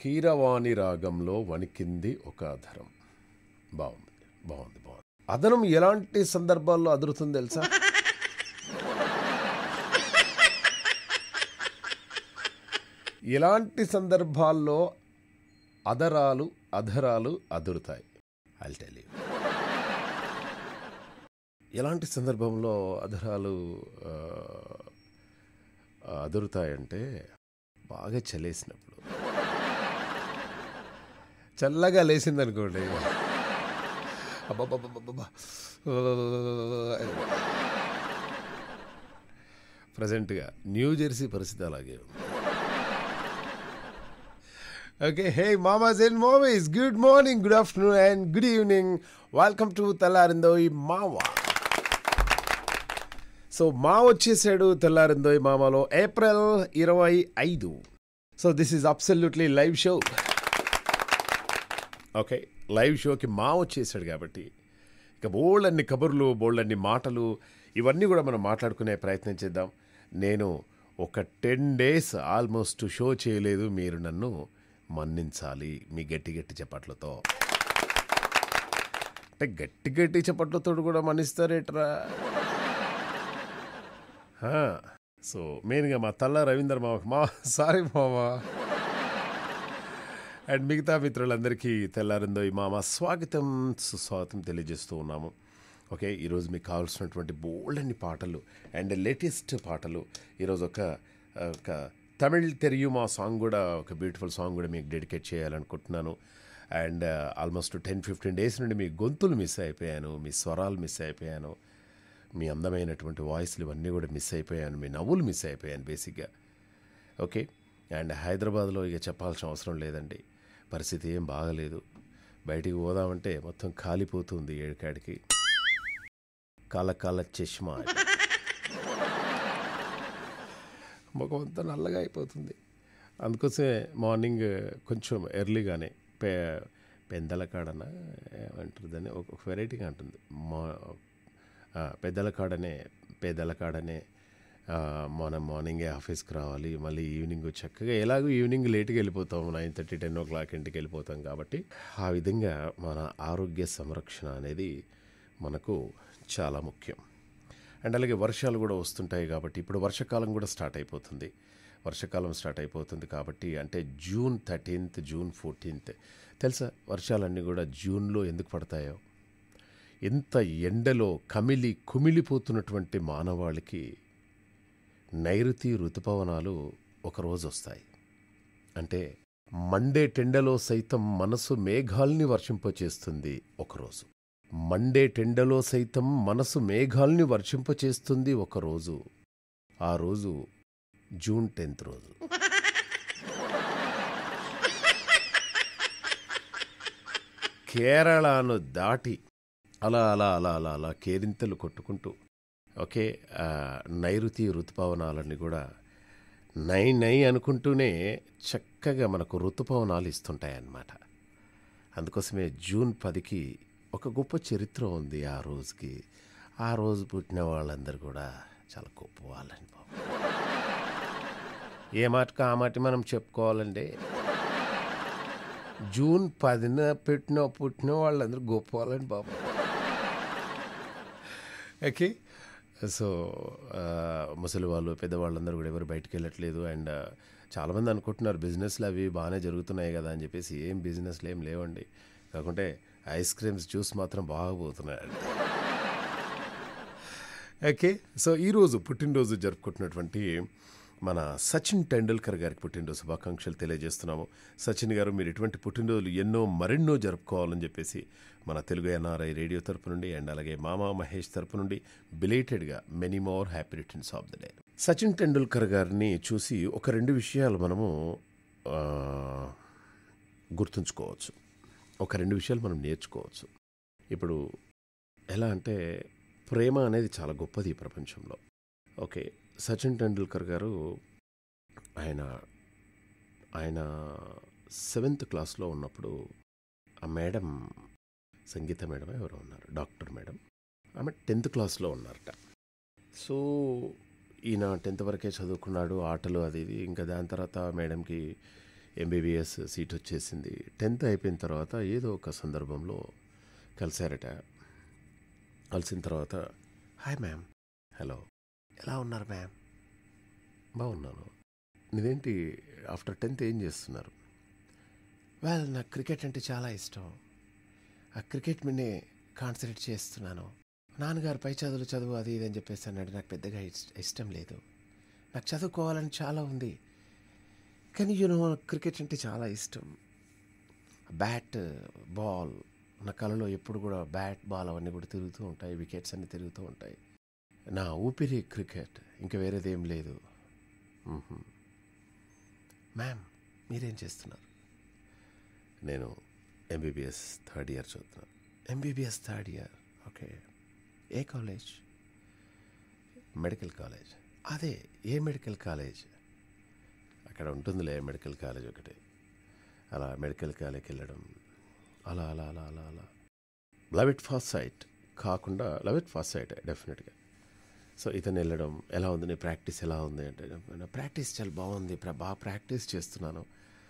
కీరవాణి రాగంలో వణికింది ఒక అధరం బాగుంది బాగుంది బాగుంది అదనం ఎలాంటి సందర్భాల్లో అదురుతుంది తెలుసా ఎలాంటి సందర్భాల్లో అదరాలు అధరాలు అదురుతాయి ఐల్ టెల్ యూ ఎలాంటి సందర్భంలో అధరాలు ఆ, అదురుతాయంటే బాగా చలేసినప్పుడు చల్లగా లేచిందనుకోండి అబ్బబ్బబ్బబ్బబ్బా. ప్రజెంట్గా న్యూ జెర్సీ పరిస్థితి అలాగే ఉంది ఓకే హే మామాస్ అండ్ మామీస్ good morning good afternoon and good evening welcome to తెల్లారిందోయ్ మావా సో మా వచ్చేసాడు తెల్లారిందోయ్ మామాలో ఏప్రిల్ ఇరవై ఐదు so this is absolutely live show okay live షోకి మా వచ్చేసాడు కాబట్టి ఇక బోళ్ళన్ని కబుర్లు బోళ్ళన్ని మాటలు ఇవన్నీ కూడా మనం మాట్లాడుకునే ప్రయత్నం చేద్దాం నేను ఒక టెన్ డేస్ ఆల్మోస్ట్ షో చేయలేదు మీరు నన్ను మన్నించాలి మీ గట్టి గట్టి చప్పట్లతో అంటే గట్టి గట్టి చప్పట్లతో కూడా మన్నిస్తారేట్రా హా, సో మెయిన్గా మా తల్ల రవీందర్ మామ మా సారీ మామా అండ్ మిగతా మిత్రులందరికీ తెల్లారిందో ఈ మామ స్వాగతం సుస్వాగతం తెలియజేస్తూ ఉన్నాము ఓకే ఈరోజు మీకు కావాల్సినటువంటి బోల్డన్ని పాటలు అండ్ లేటెస్ట్ పాటలు ఈరోజు ఒక ఒక తమిళ్ తెరియుమా సాంగ్ కూడా ఒక బ్యూటిఫుల్ సాంగ్ కూడా మీకు డెడికేట్ చేయాలనుకుంటున్నాను and almost ten fifteen days నుండి మీ గొంతులు మిస్ అయిపోయాను మీ స్వరాలు మిస్ అయిపోయాను మీ అందమైనటువంటి వాయిస్లు ఇవన్నీ కూడా మిస్ అయిపోయాను మీ నవ్వులు మిస్ అయిపోయాను బేసిక్గా ఓకే అండ్ హైదరాబాద్లో ఇక చెప్పాల్సిన అవసరం లేదండి పరిస్థితి ఏం బాగలేదు బయటికి పోదామంటే మొత్తం కాలిపోతుంది ఏడుకాడికి కాల కాల చష్మా ముఖం అంతా నల్లగా అయిపోతుంది అందుకోసమే మార్నింగ్ కొంచెం ఎర్లీగానే పె పెందల కాడన ఏమంటారు దాన్ని ఒక ఒక వెరైటీగా ఉంటుంది మా ఆ, పెద్దల కాడనే పెద్దల కాడనే ఆ, మనం మార్నింగే ఆఫీస్కి రావాలి మళ్ళీ ఈవినింగ్ చక్కగా ఎలాగో ఈవినింగ్ లేట్గా వెళ్ళిపోతాం nine thirty ten o'clock ఇంటికి వెళ్ళిపోతాం కాబట్టి ఆ విధంగా మన ఆరోగ్య సంరక్షణ అనేది మనకు చాలా ముఖ్యం అండ్ అలాగే వర్షాలు కూడా వస్తుంటాయి కాబట్టి ఇప్పుడు వర్షాకాలం కూడా స్టార్ట్ అయిపోతుంది వర్షాకాలం స్టార్ట్ అయిపోతుంది కాబట్టి అంటే జూన్ థర్టీన్త్ జూన్ ఫోర్టీన్త్ తెలుసా వర్షాలన్నీ కూడా జూన్లో ఎందుకు పడతాయో ఎంత ఎండలో కమిలి కుమిలిపోతున్నటువంటి మానవాళికి నైరుతి ఋతుపవనాలు ఒకరోజు వస్తాయి అంటే మండే టెండలో సైతం మనసు మేఘాల్ని వర్షింపచేస్తుంది ఒకరోజు మండే టెండలో సైతం మనసు మేఘాల్ని వర్షింపచేస్తుంది ఒకరోజు ఆ రోజు జూన్ టెన్త్ రోజు కేరళను దాటి అలా అలా అలా అలా అలా కేరింతలు కొట్టుకుంటూ ఓకే ఆ, నైరుతి ఋతుపవనాలన్నీ కూడా నై నై అనుకుంటూనే చక్కగా మనకు ఋతుపవనాలు ఇస్తుంటాయి అన్నమాట అందుకోసమే జూన్ పదికి ఒక గొప్ప చరిత్ర ఉంది ఆ రోజుకి ఆ రోజు పుట్టిన వాళ్ళందరూ కూడా చాలా గొప్ప వాళ్ళని బాబు ఏ మాటకు ఆ మాట మనం చెప్పుకోవాలంటే జూన్ పదిన పెట్టిన పుట్టిన వాళ్ళందరూ గొప్ప వాళ్ళని బాబు ఓకే సో ఆ, ముసలి వాళ్ళు పెద్దవాళ్ళందరూ కూడా ఎవరు బయటికి వెళ్ళట్లేదు అండ్ ఆ, చాలామంది అనుకుంటున్నారు బిజినెస్లు అవి బాగానే జరుగుతున్నాయి కదా అని చెప్పేసి ఏం బిజినెస్లు ఏం లేవండి కాకుంటే ఐస్ క్రీమ్స్ జ్యూస్ మాత్రం బాగా పోతున్నాయండి ఓకే సో ఈరోజు పుట్టినరోజు జరుపుకుంటున్నటువంటి మన సచిన్ టెండూల్కర్ గారికి పుట్టినరోజు శుభాకాంక్షలు తెలియజేస్తున్నాము సచిన్ గారు మీరు ఇటువంటి పుట్టినరోజులు ఎన్నో మరెన్నో జరుపుకోవాలని చెప్పేసి మన తెలుగు ఎన్ఆర్ఐ రేడియో తరపు నుండి అండ్ అలాగే మామా మహేష్ తరపు నుండి బిలేటెడ్గా many more happy returns of the day Sachin Tendulkar గారిని చూసి ఒక రెండు విషయాలు మనము ఆ, గుర్తుంచుకోవచ్చు ఒక రెండు విషయాలు మనం నేర్చుకోవచ్చు ఇప్పుడు ఎలా అంటే ప్రేమ అనేది చాలా గొప్పది ఈ ప్రపంచంలో ఓకే సచిన్ టెండూల్కర్ గారు ఆయన ఆయన సెవెంత్ క్లాస్లో ఉన్నప్పుడు ఆ మేడం సంగీత మేడం ఎవరో ఉన్నారు డాక్టర్ మేడం ఆమె టెన్త్ క్లాస్లో ఉన్నారట సో ఈయన టెన్త్ వరకే చదువుకున్నాడు ఆటలు అది ఇది ఇంకా దాని తర్వాత మేడంకి ఎంబీబీఎస్ సీట్ వచ్చేసింది టెన్త్ అయిపోయిన తర్వాత ఏదో ఒక సందర్భంలో కలిశారట కలిసిన తర్వాత హాయ్ మ్యామ్ హలో ఎలా ఉన్నారు మ్యామ్ బాగున్నాను నీదేంటి ఆఫ్టర్ టెన్త్ ఏం చేస్తున్నారు వెల్ నాకు క్రికెట్ అంటే చాలా ఇష్టం ఆ క్రికెట్ మీదే కాన్సన్ట్రేట్ చేస్తున్నాను నాన్నగారు పై చదువులు చదువు అది ఇది అని చెప్పేసి అన్నాడు నాకు పెద్దగా ఇష్ట- ఇష్టం లేదు నాకు చదువుకోవాలని చాలా ఉంది కానీ యూనో క్రికెట్ అంటే చాలా ఇష్టం బ్యాట్ బాల్ నా కళలో ఎప్పుడు కూడా బ్యాట్ బాల్ అవన్నీ కూడా తిరుగుతూ ఉంటాయి వికెట్స్ అన్నీ తిరుగుతూ ఉంటాయి నా ఊపిరి క్రికెట్ ఇంకా వేరేది ఏం లేదు మ్మ్హ్మ్. మ్యామ్ మీరేం చేస్తున్నారు నేను ఎంబీబీఎస్ థర్డ్ ఇయర్ చదువుతున్నాను ఎంబీబీఎస్ థర్డ్ ఇయర్ ఓకే ఏ కాలేజ్ మెడికల్ కాలేజ్ అదే ఏ మెడికల్ కాలేజ్ అక్కడ ఉంటుందిలే మెడికల్ కాలేజ్ ఒకటి అలా మెడికల్ కాలేజ్కి వెళ్ళడం అలా అలా అలా అలా అలా లవ్ ఇట్ ఫాస్ట్ సైట్ కాకుండా లవ్ ఇట్ ఫాస్ట్ సైట్ డెఫినెట్గా సో ఇతను వెళ్ళడం ఎలా ఉంది నీ ప్రాక్టీస్ ఎలా ఉంది అంటే నా ప్రాక్టీస్ చాలా బాగుంది ప్ర- బాగా ప్రాక్టీస్ చేస్తున్నాను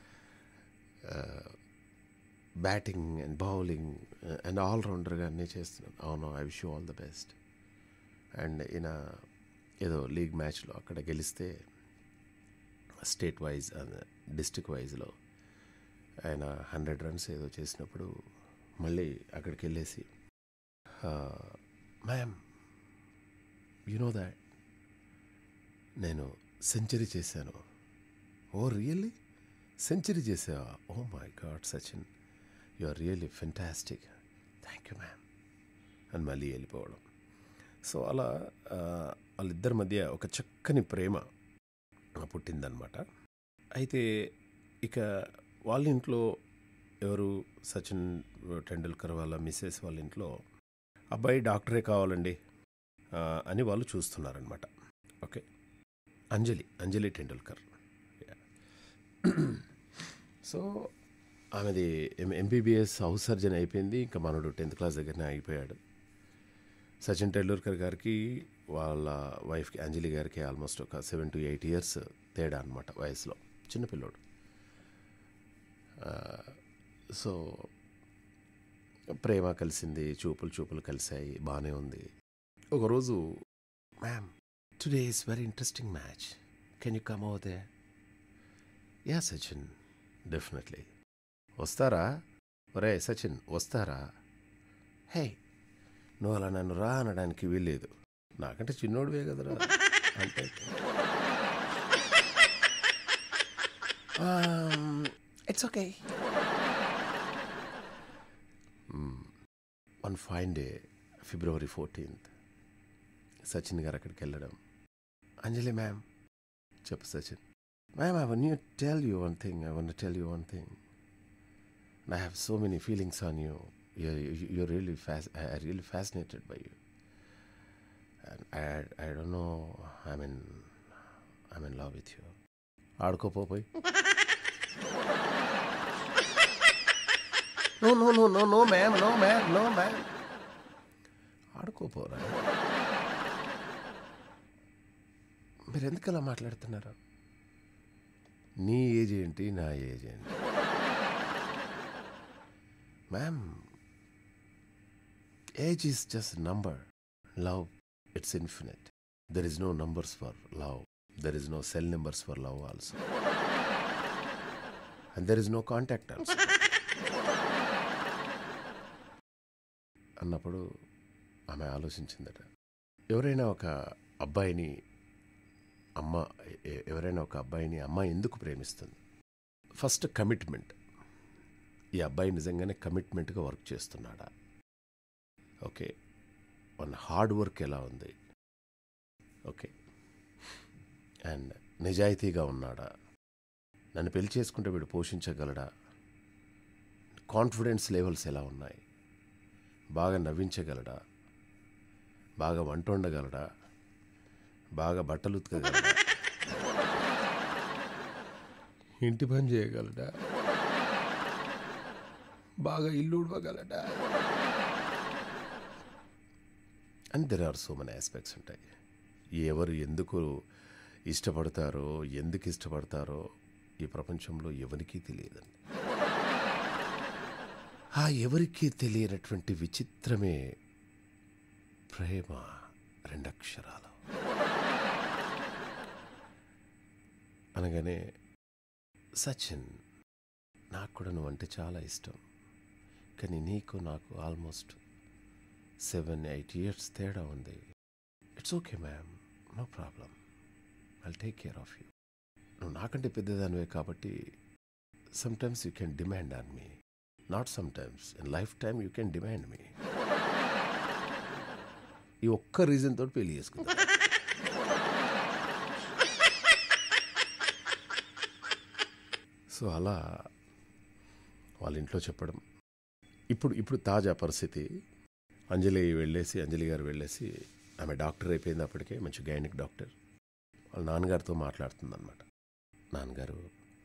బ్యాటింగ్ అండ్ బౌలింగ్ అండ్ ఆల్రౌండర్గా అన్నీ చేస్తున్నాను అవును I wish you all the best and ఈయన ఏదో లీగ్ మ్యాచ్లో అక్కడ గెలిస్తే స్టేట్ వైజ్ డిస్టిక్ వైజ్లో ఆయన హండ్రెడ్ రన్స్ ఏదో చేసినప్పుడు మళ్ళీ అక్కడికి వెళ్ళేసి మ్యామ్ యు నో దాట్ నేను సెంచరీ చేశాను ఓ రియల్లీ సెంచరీ చేసావా oh my God Sachin you are really fantastic thank you ma'am అని మళ్ళీ వెళ్ళిపోవడం సో అలా ఆ, వాళ్ళిద్దరి మధ్య ఒక చక్కని ప్రేమ పుట్టిందనమాట అయితే ఇక వాళ్ళ ఇంట్లో ఎవరు సచిన్ టెండూల్కర్ వాళ్ళ మిస్సెస్ వాళ్ళ ఇంట్లో అబ్బాయి డాక్టరే కావాలండి ఆ, అని వాళ్ళు చూస్తున్నారనమాట ఓకే అంజలి అంజలి టెండూల్కర్ సో ఆమెది ఎంబీబీఎస్ హౌస్ సర్జన్ అయిపోయింది ఇంకా మనడు టెన్త్ క్లాస్ దగ్గరనే ఆగిపోయాడు సచిన్ టెండూల్కర్ గారికి వాళ్ళ వైఫ్కి అంజలి గారికి ఆల్మోస్ట్ ఒక సెవెన్ టు ఎయిట్ ఇయర్స్ తేడా అనమాట వయసులో చిన్నపిల్లోడు ఆ, సో ప్రేమ కలిసింది చూపులు చూపులు కలిసాయి బాగానే ఉంది ఒకరోజు ma'am today is very interesting match can you come over there yeah Sachin definitely వస్తారా ఒరే సచిన్ వస్తారా హే నువ్వు అలా నన్ను రా అనడానికి వీల్లేదు నాకంటే చిన్నోడివే కదరా అంటే it's okay one fine day February fourteenth Sachin garu అక్కడికి వెళ్ళడం అంజలి మ్యామ్ చెప్పు Sachin ma'am I want you tell you one thing I want tell you one thing I have so many feelings on you you're really fast I really fascinated by you and I I don't know I'm in I'm in love with you ఆడుకోపోయి no no no no no ma'am no ma'am no ma'am ఆడుకోపోరా మీరు ఎందుకు అలా మాట్లాడుతున్నారు నీ age ఏంటి నా age ఏంటి ma'am age is just number love it's infinite there is no numbers for love there is no cell numbers for love also and there is no contact also అన్నప్పుడు ఆమె ఆలోచించిందట ఎవరైనా ఒక అబ్బాయిని అమ్మ ఎ- ఎవరైనా ఒక అబ్బాయిని అమ్మ ఎందుకు ప్రేమిస్తుంది ఫస్ట్ కమిట్మెంట్ ఈ అబ్బాయి నిజంగానే కమిట్మెంట్గా వర్క్ చేస్తున్నాడా ఓకే వన్ హార్డ్ వర్క్ ఎలా ఉంది ఓకే అండ్ నిజాయితీగా ఉన్నాడా నన్ను పెళ్లి చేసుకుంటే వీడు పోషించగలడా కాన్ఫిడెన్స్ లెవెల్స్ ఎలా ఉన్నాయి బాగా నవ్వించగలడా బాగా వంట వండగలడా బాగా బట్టలు ఉతకగలడా ఇంటి పని చేయగలడా బాగా ఇల్లు ఉడవగలడా and there are so many aspects ఉంటాయి ఎవరు ఎందుకు ఇష్టపడతారో ఎందుకు ఇష్టపడతారో ఈ ప్రపంచంలో ఎవరికీ తెలియదండి ఆ ఎవరికీ తెలియనటువంటి విచిత్రమే ప్రేమ రెండక్షరాలు అనగానే సచిన్ నాకు కూడా నువ్వంటే చాలా ఇష్టం కానీ నీకు నాకు ఆల్మోస్ట్ సెవెన్ ఎయిట్ ఇయర్స్ తేడా ఉంది it's okay ma'am no problem I'll take care of you నువ్వు నాకంటే పెద్దదానివే కాబట్టి sometimes you can demand on me not sometimes in life time you can demand me ఈ ఒక్క రీజన్ తోటి పెళ్లి చేసుకుంటా సో అలా వాళ్ళ ఇంట్లో చెప్పడం ఇప్పుడు ఇప్పుడు తాజా పరిస్థితి అంజలి వెళ్ళేసి అంజలి గారు వెళ్ళేసి ఆమె డాక్టర్ అయిపోయింది అప్పటికే మంచి గైనిక్ డాక్టర్ వాళ్ళ నాన్నగారితో మాట్లాడుతుందన్నమాట నాన్నగారు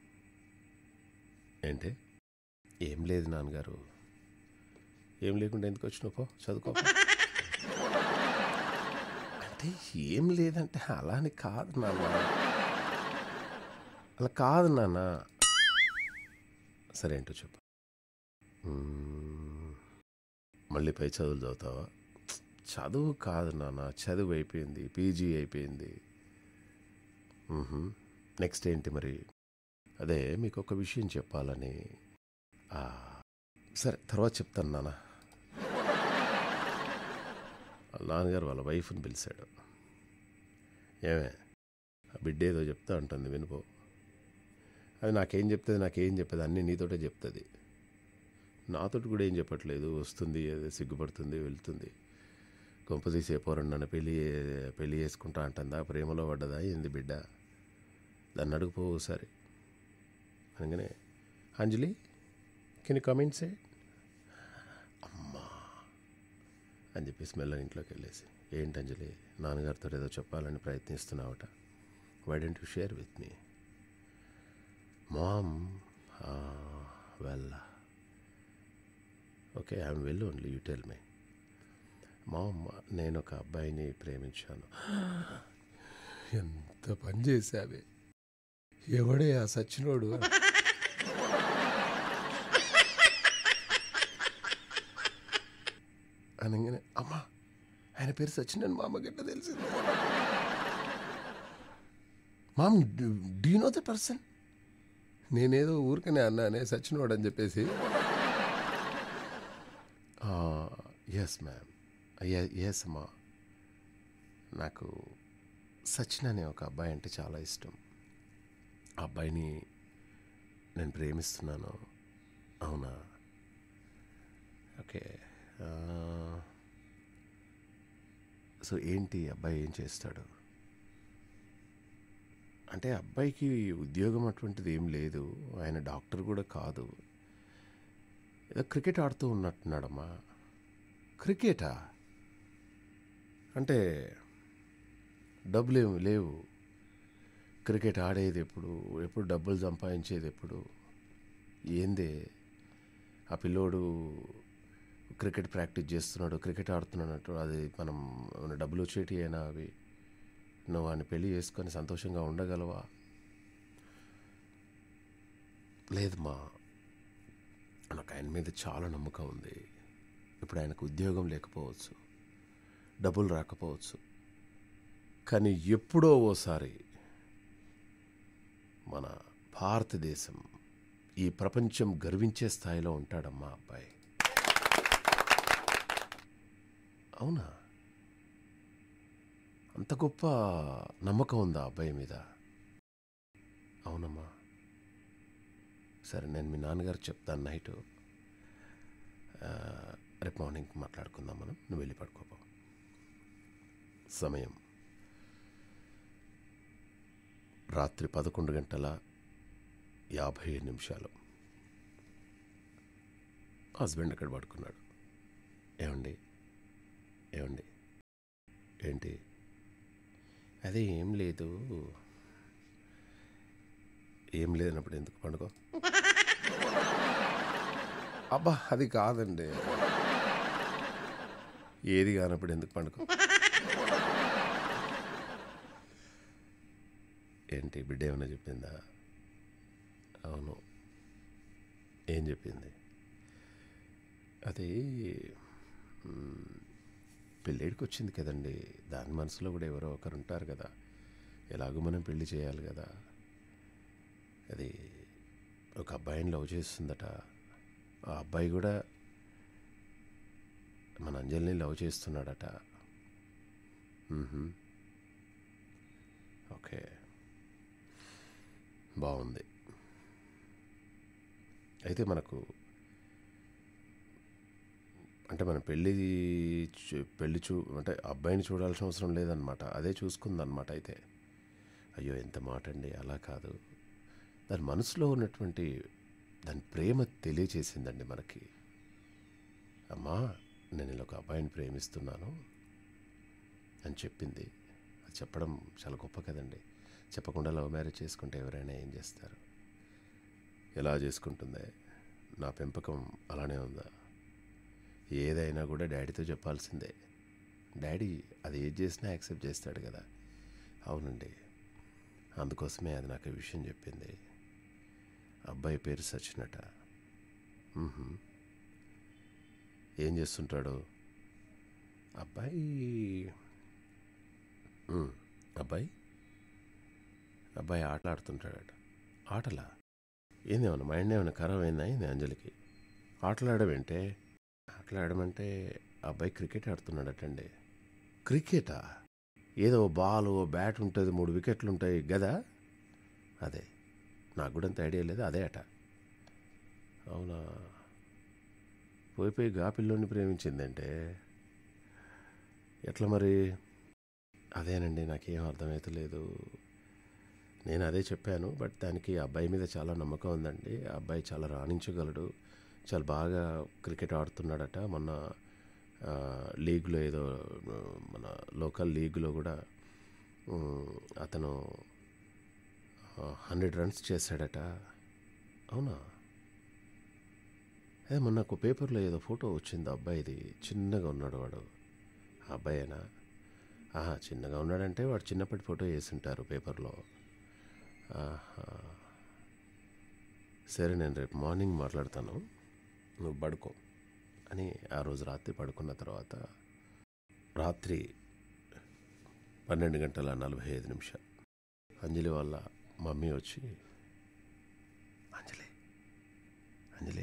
ఏంటి ఏం లేదు నాన్నగారు ఏం లేకుండా ఎందుకు వచ్చినావు పో చదువుకో పో. అంటే ఏం లేదంటే అలా అని కాదు నాన్న అలా కాదు నాన్న సరే ఏంటో చెప్పు మ్మ్. మళ్ళీ పై చదువులు చదువుతావా చదువు కాదు నాన్న చదువు అయిపోయింది పీజీ అయిపోయింది మ్హూ. నెక్స్ట్ ఏంటి మరి అదే మీకు ఒక విషయం చెప్పాలని ఆ, సరే తర్వాత చెప్తాను నాన్న వాళ్ళ నాన్నగారు వాళ్ళ వైఫ్ని పిలిచాడు ఏమే ఆ బిడ్డ ఏదో చెప్తా ఉంటుంది వినుకో అది నాకేం చెప్తుంది నాకేం చెప్పదు అన్నీ నీతోటే చెప్తుంది నాతోటి కూడా ఏం చెప్పట్లేదు వస్తుంది ఏదో సిగ్గుపడుతుంది వెళ్తుంది కొంపదీసి పోరండి నన్ను పెళ్ళి పెళ్ళి చేసుకుంటా అంటుందా ప్రేమలో పడ్డదా ఏంది బిడ్డ దాన్ని అడుగుపో ఒకసారి అనగానే అంజలి కెన్ కమెంట్స్ అమ్మా అని చెప్పేసి మెల్లగా ఇంట్లోకి వెళ్ళేసి ఏంటి అంజలి నాన్నగారితో ఏదో చెప్పాలని ప్రయత్నిస్తున్నావట why don't you share with me mom well okay I'm well only you tell me mom నేను ఒక అబ్బాయిని ప్రేమించాను ఎంత పని చేశావే ఎవడే ఆ సచ్చినోడు అనగానే అమ్మా ఆయన పేరు సచిన్ అని మా అమ్మగట్ట తెలిసింది mom do know the person నేనేదో ఊరికనే అన్నానే సచినోడు అని చెప్పేసి ఎస్ మ్యామ్ ఎస్ అమ్మా నాకు సచిన్ అనే ఒక అబ్బాయి అంటే చాలా ఇష్టం ఆ అబ్బాయిని నేను ప్రేమిస్తున్నాను అవునా ఓకే సో ఏంటి అబ్బాయి ఏం చేస్తాడు అంటే అబ్బాయికి ఉద్యోగం అటువంటిది ఏం లేదు ఆయన డాక్టర్ కూడా కాదు ఏదో క్రికెట్ ఆడుతూ ఉన్నట్టున్నాడమ్మా క్రికెటా అంటే డబ్బులు ఏమి లేవు క్రికెట్ ఆడేది ఎప్పుడు ఎప్పుడు డబ్బులు సంపాదించేది ఎప్పుడు ఏందే ఆ పిల్లోడు క్రికెట్ ప్రాక్టీస్ చేస్తున్నాడు క్రికెట్ ఆడుతున్నాడు అది మనం ఏమైనా డబ్బులు వచ్చేటి అయినా అవి నువ్వు వాడిని పెళ్లి చేసుకొని సంతోషంగా ఉండగలవా లేదమ్మా నాకు ఆయన మీద చాలా నమ్మకం ఉంది ఇప్పుడు ఆయనకు ఉద్యోగం లేకపోవచ్చు డబ్బులు రాకపోవచ్చు కానీ ఎప్పుడో ఓసారి మన భారతదేశం ఈ ప్రపంచం గర్వించే స్థాయిలో ఉంటాడమ్మా అబ్బాయి అవునా అంత గొప్ప నమ్మకం ఉందా అబ్బాయి మీద అవునమ్మా సరే నేను మీ నాన్నగారు చెప్తాను నైట్ రేపు మార్నింగ్ మాట్లాడుకుందాం మనం నువ్వు వెళ్ళి పడుకోపో సమయం రాత్రి పదకొండు గంటల యాభై ఏడు నిమిషాలు హస్బెండ్ అక్కడ పడుకున్నాడు ఏమండి ఏమండి ఏంటి అదే ఏం లేదు ఏం లేనప్పుడు ఎందుకు పండుకో అబ్బా అది కాదండి ఏది కానప్పుడు ఎందుకు పండుకో ఏంటి బిడ్డ ఏమైనా చెప్పిందా అవును ఏం చెప్పింది అది మ్, పెళ్ళిడికి వచ్చింది కదండి దాని మనసులో కూడా ఎవరో ఒకరు ఉంటారు కదా ఎలాగో మనం పెళ్లి చేయాలి కదా అది ఒక అబ్బాయిని లవ్ చేస్తుందట ఆ అబ్బాయి కూడా మన అంజలిని లవ్ చేస్తున్నాడట మ్హూ. ఓకే బాగుంది అయితే మనకు అంటే మన పెళ్ళి చూ- పెళ్లి చూ అంటే అబ్బాయిని చూడాల్సిన అవసరం లేదనమాట అదే చూసుకుందనమాట అయితే అయ్యో ఎంత మాట అండి అలా కాదు దాని మనసులో ఉన్నటువంటి దాని ప్రేమ తెలియచేసిందండి మనకి అమ్మా నేను ఇలా ఒక అబ్బాయిని ప్రేమిస్తున్నాను అని చెప్పింది అది చెప్పడం చాలా గొప్ప కదండి చెప్పకుండా లవ్ మ్యారేజ్ చేసుకుంటే ఎవరైనా ఏం చేస్తారు ఎలా చేసుకుంటుందే నా పెంపకం అలానే ఉందా ఏదైనా కూడా డాడీతో చెప్పాల్సిందే డాడీ అది ఏది చేసినా యాక్సెప్ట్ చేస్తాడు కదా అవునండి అందుకోసమే అది నాకు ఈ విషయం చెప్పింది అబ్బాయి పేరు సచినట మ్హూ. ఏం చేస్తుంటాడు అబ్బాయి మ్, అబ్బాయి అబ్బాయి ఆట ఆడుతుంటాడట ఆటలా ఏందేమన్నా మైండ్ ఏమైనా ఖరాబ్ అయిందా ఏంది అంజలికి ఆటలాడమేంటే ఆటలాడమంటే అబ్బాయి క్రికెట్ ఆడుతున్నాడటండి క్రికెటా ఏదో బాల్ ఓ బ్యాట్ ఉంటుంది మూడు వికెట్లు ఉంటాయి గదా అదే నాకు కూడా అంత ఐడియా లేదు అదే అట అవునా పోయి పోయి గా పిల్లోని ప్రేమించిందంటే ఎట్లా మరి అదేనండి నాకేం అర్థమవుతలేదు నేను అదే చెప్పాను బట్ దానికి ఆ అబ్బాయి మీద చాలా నమ్మకం ఉందండి ఆ అబ్బాయి చాలా రాణించగలడు చాలా బాగా క్రికెట్ ఆడుతున్నాడట మొన్న ఆ, లీగ్లో ఏదో ఆ, మన లోకల్ లీగ్లో కూడా ఉమ్, అతను హండ్రెడ్ రన్స్ చేశాడట అవునా అదే మొన్న ఒక పేపర్లో ఏదో ఫోటో వచ్చింది ఆ అబ్బాయిది చిన్నగా ఉన్నాడు వాడు ఆ అబ్బాయేనా ఆహా చిన్నగా ఉన్నాడంటే వాడు చిన్నప్పటి ఫోటో వేసింటారు పేపర్లో ఆహా. సరే నేను రేపు మార్నింగ్ మాట్లాడతాను నువ్వు పడుకో అని ఆ రోజు రాత్రి పడుకున్న తర్వాత రాత్రి పన్నెండు గంటల నలభై ఐదు నిమిషాలు అంజలి వాళ్ళ మమ్మీ వచ్చి అంజలి అంజలి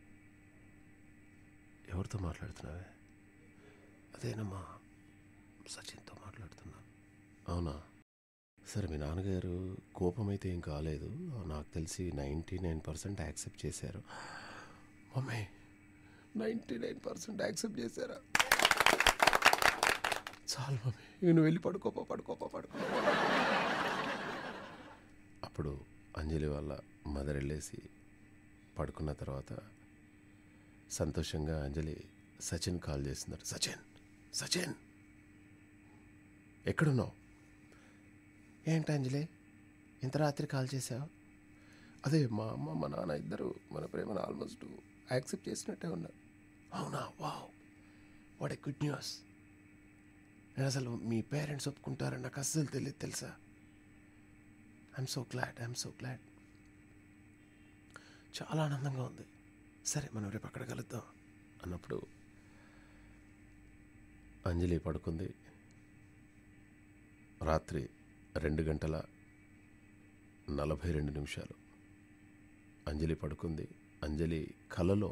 ఎవరితో మాట్లాడుతున్నావే అదేనమ్మా సచిన్తో మాట్లాడుతున్నాను అవునా సరే మీ నాన్నగారు కోపం అయితే ఏం కాలేదు నాకు తెలిసి నైంటీ నైన్ పర్సెంట్ యాక్సెప్ట్ చేశారు mummy ninety nine percent accept చేశారా చాలు మమ్మీ ఇక నువ్వు వెళ్ళి పడుకోపో పడుకోపో పడుకో అప్పుడు అంజలి వాళ్ళ మదర్ వెళ్ళేసి పడుకున్న తర్వాత సంతోషంగా అంజలి సచిన్ కాల్ చేస్తున్నారు సచిన్ సచిన్ ఎక్కడున్నావు ఏంటి అంజలి ఇంత రాత్రి కాల్ చేసావు అదే మా అమ్మ మా నాన్న ఇద్దరు మన ప్రేమను ఆల్మోస్ట్ యాక్సెప్ట్ చేసినట్టే ఉన్నారు అవునా wow what a good news నేను అసలు మీ పేరెంట్స్ ఒప్పుకుంటారని నాకు అస్సలు తెలియదు తెలుసా I'm so glad I'm so glad చాలా ఆనందంగా ఉంది సరే మనం రేపు అక్కడ కలుద్దాం అన్నప్పుడు అంజలి పడుకుంది రాత్రి రెండు గంటల నలభై రెండు నిమిషాలు అంజలి పడుకుంది అంజలి కలలో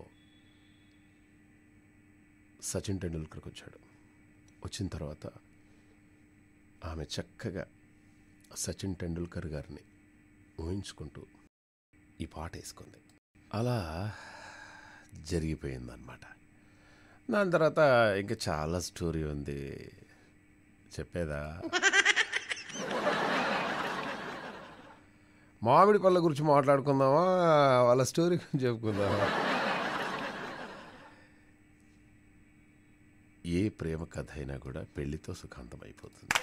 సచిన్ టెండూల్కర్కి వచ్చాడు వచ్చిన తర్వాత ఆమె చక్కగా సచిన్ టెండూల్కర్ గారిని ఊహించుకుంటూ ఈ పాట వేసుకుంది అలా జరిగిపోయిందనమాట దాని తర్వాత ఇంకా చాలా స్టోరీ ఉంది చెప్పేదా మామిడి పళ్ళ గురించి మాట్లాడుకుందామా వాళ్ళ స్టోరీ గురించి చెప్పుకుందామా ఏ ప్రేమ కథ అయినా కూడా పెళ్లితో సుఖాంతం అయిపోతుంది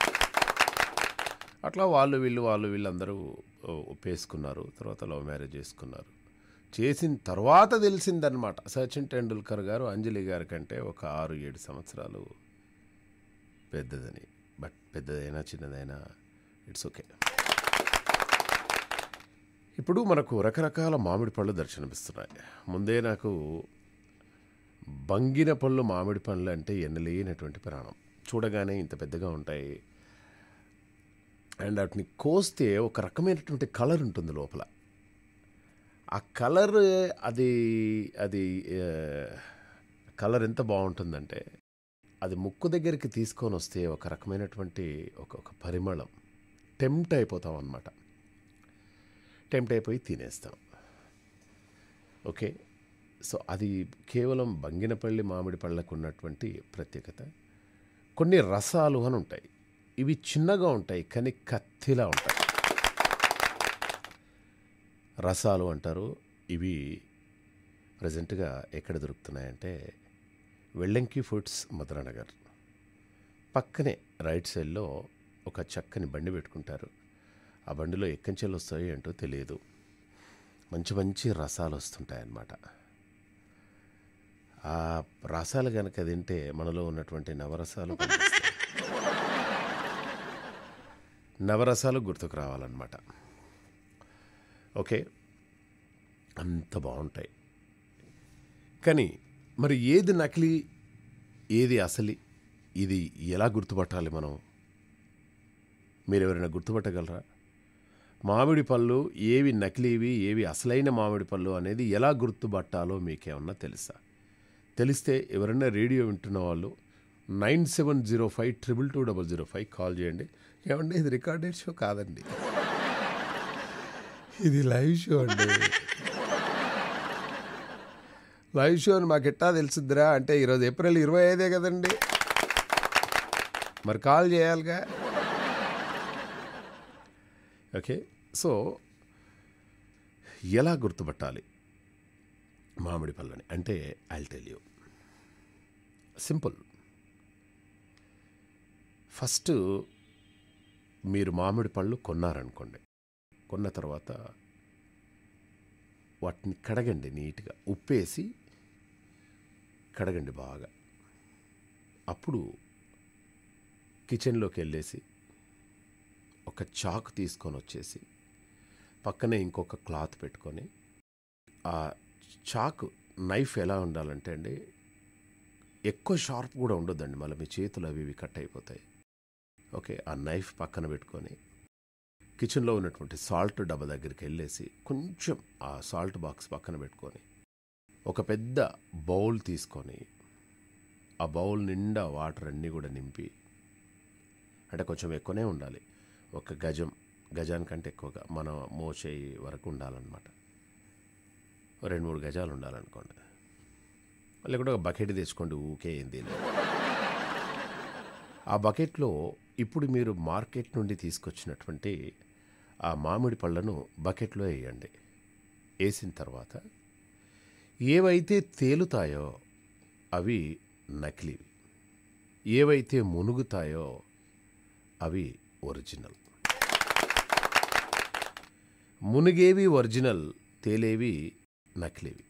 అట్లా వాళ్ళు వీళ్ళు వాళ్ళు వీళ్ళందరూ ఓ, ఒప్పేసుకున్నారు తర్వాత లవ్ మ్యారేజ్ చేసుకున్నారు చేసిన తర్వాత తెలిసిందనమాట సచిన్ టెండూల్కర్ గారు అంజలి గారి కంటే ఒక ఆరు ఏడు సంవత్సరాలు పెద్దదని బట్ పెద్దదైనా చిన్నదైనా ఇట్స్ ఓకే ఇప్పుడు మనకు రకరకాల మామిడి పళ్ళు దర్శనమిస్తున్నాయి ముందే నాకు బంగిన పళ్ళు మామిడి పండ్లు అంటే ఎన్నలేనటువంటి ప్రాణం చూడగానే ఇంత పెద్దగా ఉంటాయి అండ్ వాటిని కోస్తే ఒక రకమైనటువంటి కలర్ ఉంటుంది లోపల ఆ కలర్ అది అది కలర్ ఎంత బాగుంటుందంటే అది ముక్కు దగ్గరికి తీసుకొని వస్తే ఒక రకమైనటువంటి ఒక ఒక పరిమళం టెంప్ట్ అయిపోతాం అనమాట టెంప్ట్ అయిపోయి తినేస్తాం ఓకే సో అది కేవలం బంగినపల్లి మామిడి పళ్ళకు ఉన్నటువంటి ప్రత్యేకత కొన్ని రసాలు అని ఉంటాయి ఇవి చిన్నగా ఉంటాయి కానీ కత్తిలా ఉంటాయి రసాలు అంటారు ఇవి ప్రజెంట్గా ఎక్కడ దొరుకుతున్నాయంటే వెల్లంకి ఫుడ్స్ మధురానగర్ పక్కనే రైట్ సైడ్లో ఒక చక్కని బండి పెట్టుకుంటారు ఆ బండిలో ఎక్కంచెలు వస్తాయి ఏంటో తెలియదు మంచి మంచి రసాలు వస్తుంటాయి అన్నమాట ఆ రసాలు కనుక తింటే మనలో ఉన్నటువంటి నవరసాలు పనిచేస్తాయి. నవరసాలు గుర్తుకు రావాలన్నమాట ఓకే అంత బాగుంటాయి కానీ మరి ఏది నకిలీ ఏది అసలి ఇది ఎలా గుర్తుపట్టాలి మనం మీరు ఎవరైనా గుర్తుపట్టగలరా మామిడి పళ్ళు ఏవి నకిలీవి ఏవి అసలైన మామిడి పళ్ళు అనేది ఎలా గుర్తుపట్టాలో మీకేమన్నా తెలుసా తెలిస్తే ఎవరైనా రేడియో వింటున్న వాళ్ళు nine seven zero five triple two double zero five call చేయండి ఏమండి ఇది రికార్డెడ్ షో కాదండి ఇది లైవ్ షో అండి లైవ్ షో అని మాకు ఎట్టా తెలుసుద్దిరా అంటే ఈరోజు ఏప్రిల్ ఇరవై ఐదే కదండి మరి కాల్ చేయాలిగా ఓకే సో ఎలా గుర్తుపట్టాలి మామిడి పళ్ళని అంటే I tell you simple first మీరు మామిడి పళ్ళు కొన్నారనుకోండి కొన్న తర్వాత వాటిని కడగండి నీట్గా ఉప్పేసి కడగండి బాగా అప్పుడు కిచెన్లోకి వెళ్ళేసి ఒక చాకు తీసుకొని వచ్చేసి పక్కనే ఇంకొక క్లాత్ పెట్టుకొని ఆ చాకు నైఫ్ ఎలా ఉండాలంటే అండి ఎక్కువ షార్ప్ కూడా ఉండొద్దండి మళ్ళీ మీ చేతులు అవి ఇవి కట్ అయిపోతాయి ఓకే ఆ నైఫ్ పక్కన పెట్టుకొని కిచెన్లో ఉన్నటువంటి సాల్ట్ డబ్బా దగ్గరికి వెళ్ళేసి కొంచెం ఆ సాల్ట్ బాక్స్ పక్కన పెట్టుకొని ఒక పెద్ద బౌల్ తీసుకొని ఆ బౌల్ నిండా వాటర్ అన్నీ కూడా నింపి అంటే కొంచెం ఎక్కువనే ఉండాలి ఒక గజం గజానికంటే ఎక్కువగా మన మోచేయి వరకు ఉండాలన్నమాట రెండు మూడు గజాలు ఉండాలనుకోండి లేకుంటే ఒక బకెట్ తెచ్చుకోండి ఊకే ఏంది లేదు. ఆ బకెట్లో ఇప్పుడు మీరు మార్కెట్ నుండి తీసుకొచ్చినటువంటి ఆ మామిడి పళ్ళను బకెట్లో వేయండి వేసిన తర్వాత ఏవైతే తేలుతాయో అవి నకిలీవి ఏవైతే మునుగుతాయో అవి ఒరిజినల్ మునిగేవి ఒరిజినల్ తేలేవి నకిలీవి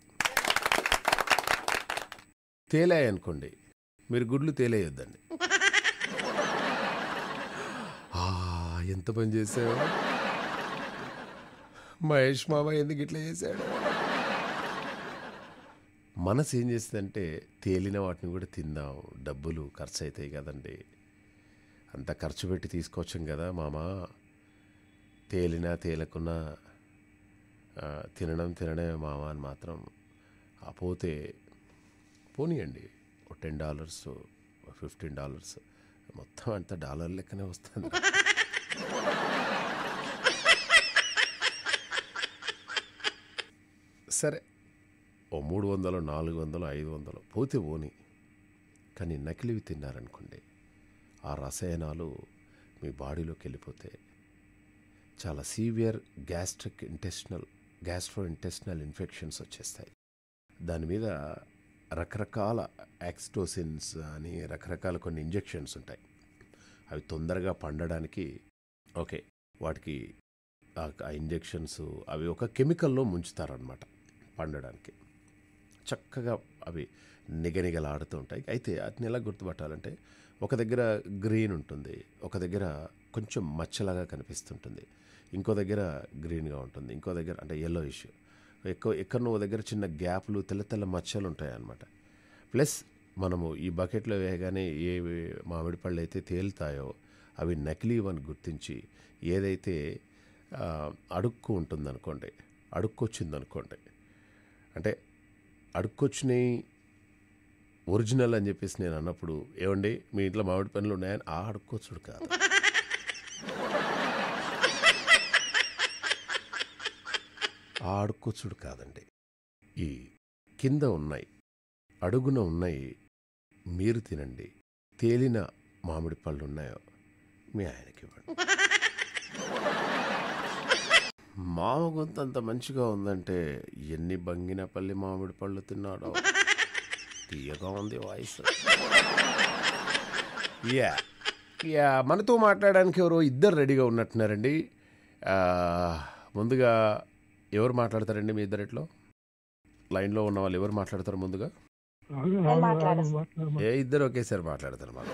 తేలాయనుకోండి మీరు గుడ్లు తేలేయొద్దండి ఆ, ఎంత పని చేసావు మహేష్ మామ ఎందుకు ఇట్లా చేశాడు మనసు ఏం చేస్తుందంటే తేలిన వాటిని కూడా తిందాం డబ్బులు ఖర్చు అవుతాయి కదండి అంత ఖర్చు పెట్టి తీసుకొచ్చాం కదా మామ తేలినా తేలకున్నా ఆ, తినడం తినడమే మామ అని మాత్రం ఆ పోతే పోనీయండి oh ten dollars fifteen dollars మొత్తం అంతా డాలర్ లెక్కనే వస్తుంది సరే ఓ మూడు వందలు నాలుగు వందలు ఐదు వందలు పోతే పోని కానీ నకిలివి తిన్నారనుకోండి ఆ రసాయనాలు మీ బాడీలోకి వెళ్ళిపోతే చాలా severe gastric intestinal gastro intestinal infections వచ్చేస్తాయి దాని మీద రకరకాల యాక్స్టోసిన్స్ అని రకరకాల కొన్ని ఇంజెక్షన్స్ ఉంటాయి అవి తొందరగా పండడానికి ఓకే వాటికి ఆ- ఆ ఇంజెక్షన్స్ అవి ఒక కెమికల్లో ముంచుతారనమాట పండడానికి చక్కగా అవి నిగనిగలాడుతూ ఉంటాయి అయితే వాటిని ఎలా గుర్తుపట్టాలంటే ఒక దగ్గర గ్రీన్ ఉంటుంది ఒక దగ్గర కొంచెం మచ్చలాగా కనిపిస్తుంటుంది ఇంకో దగ్గర గ్రీన్గా ఉంటుంది ఇంకో దగ్గర అంటే ఎల్లో ఇష్యూ ఎక్కువ ఎక్కడో దగ్గర చిన్న గ్యాప్లు తెల్ల తెల్ల మచ్చలు ఉంటాయి అన్నమాట ప్లస్ మనము ఈ బకెట్లో వేయగానే ఏ మామిడి పళ్ళు అయితే తేలుతాయో అవి నకిలీవని గుర్తించి ఏదైతే ఆ, అడుక్కు ఉంటుందనుకోండి అడుక్కొచ్చిందనుకోండి అంటే అడుక్కొచ్చినాయి ఒరిజినల్ అని చెప్పేసి నేను అన్నప్పుడు ఏమండి మీ ఇంట్లో మామిడి పనులు ఉన్నాయని ఆ అడుక్కొచ్చుడు కాదు ఆ అడుక్కొచ్చుడు కాదండి ఈ కింద ఉన్నాయి అడుగున ఉన్నాయి మీరు తినండి తేలిన మామిడి పళ్ళు ఉన్నాయో మీ ఆయనకి ఇవ్వండి మామ గొంతు అంత మంచిగా ఉందంటే ఎన్ని బంగినపల్లి మామిడి పళ్ళు తిన్నాడో తీయగా ఉంది వాయిస్ యా యా మనతో మాట్లాడడానికి ఎవరో ఇద్దరు రెడీగా ఉన్నట్టున్నారండి ఆ, ముందుగా ఎవరు మాట్లాడతారండి మీ ఇద్దరిట్లో లైన్లో ఉన్న వాళ్ళు ఎవరు మాట్లాడతారు ముందుగా మాట్లాడేస్తా. ఏ ఇద్దరు ఒకేసారి మాట్లాడతారు మాకు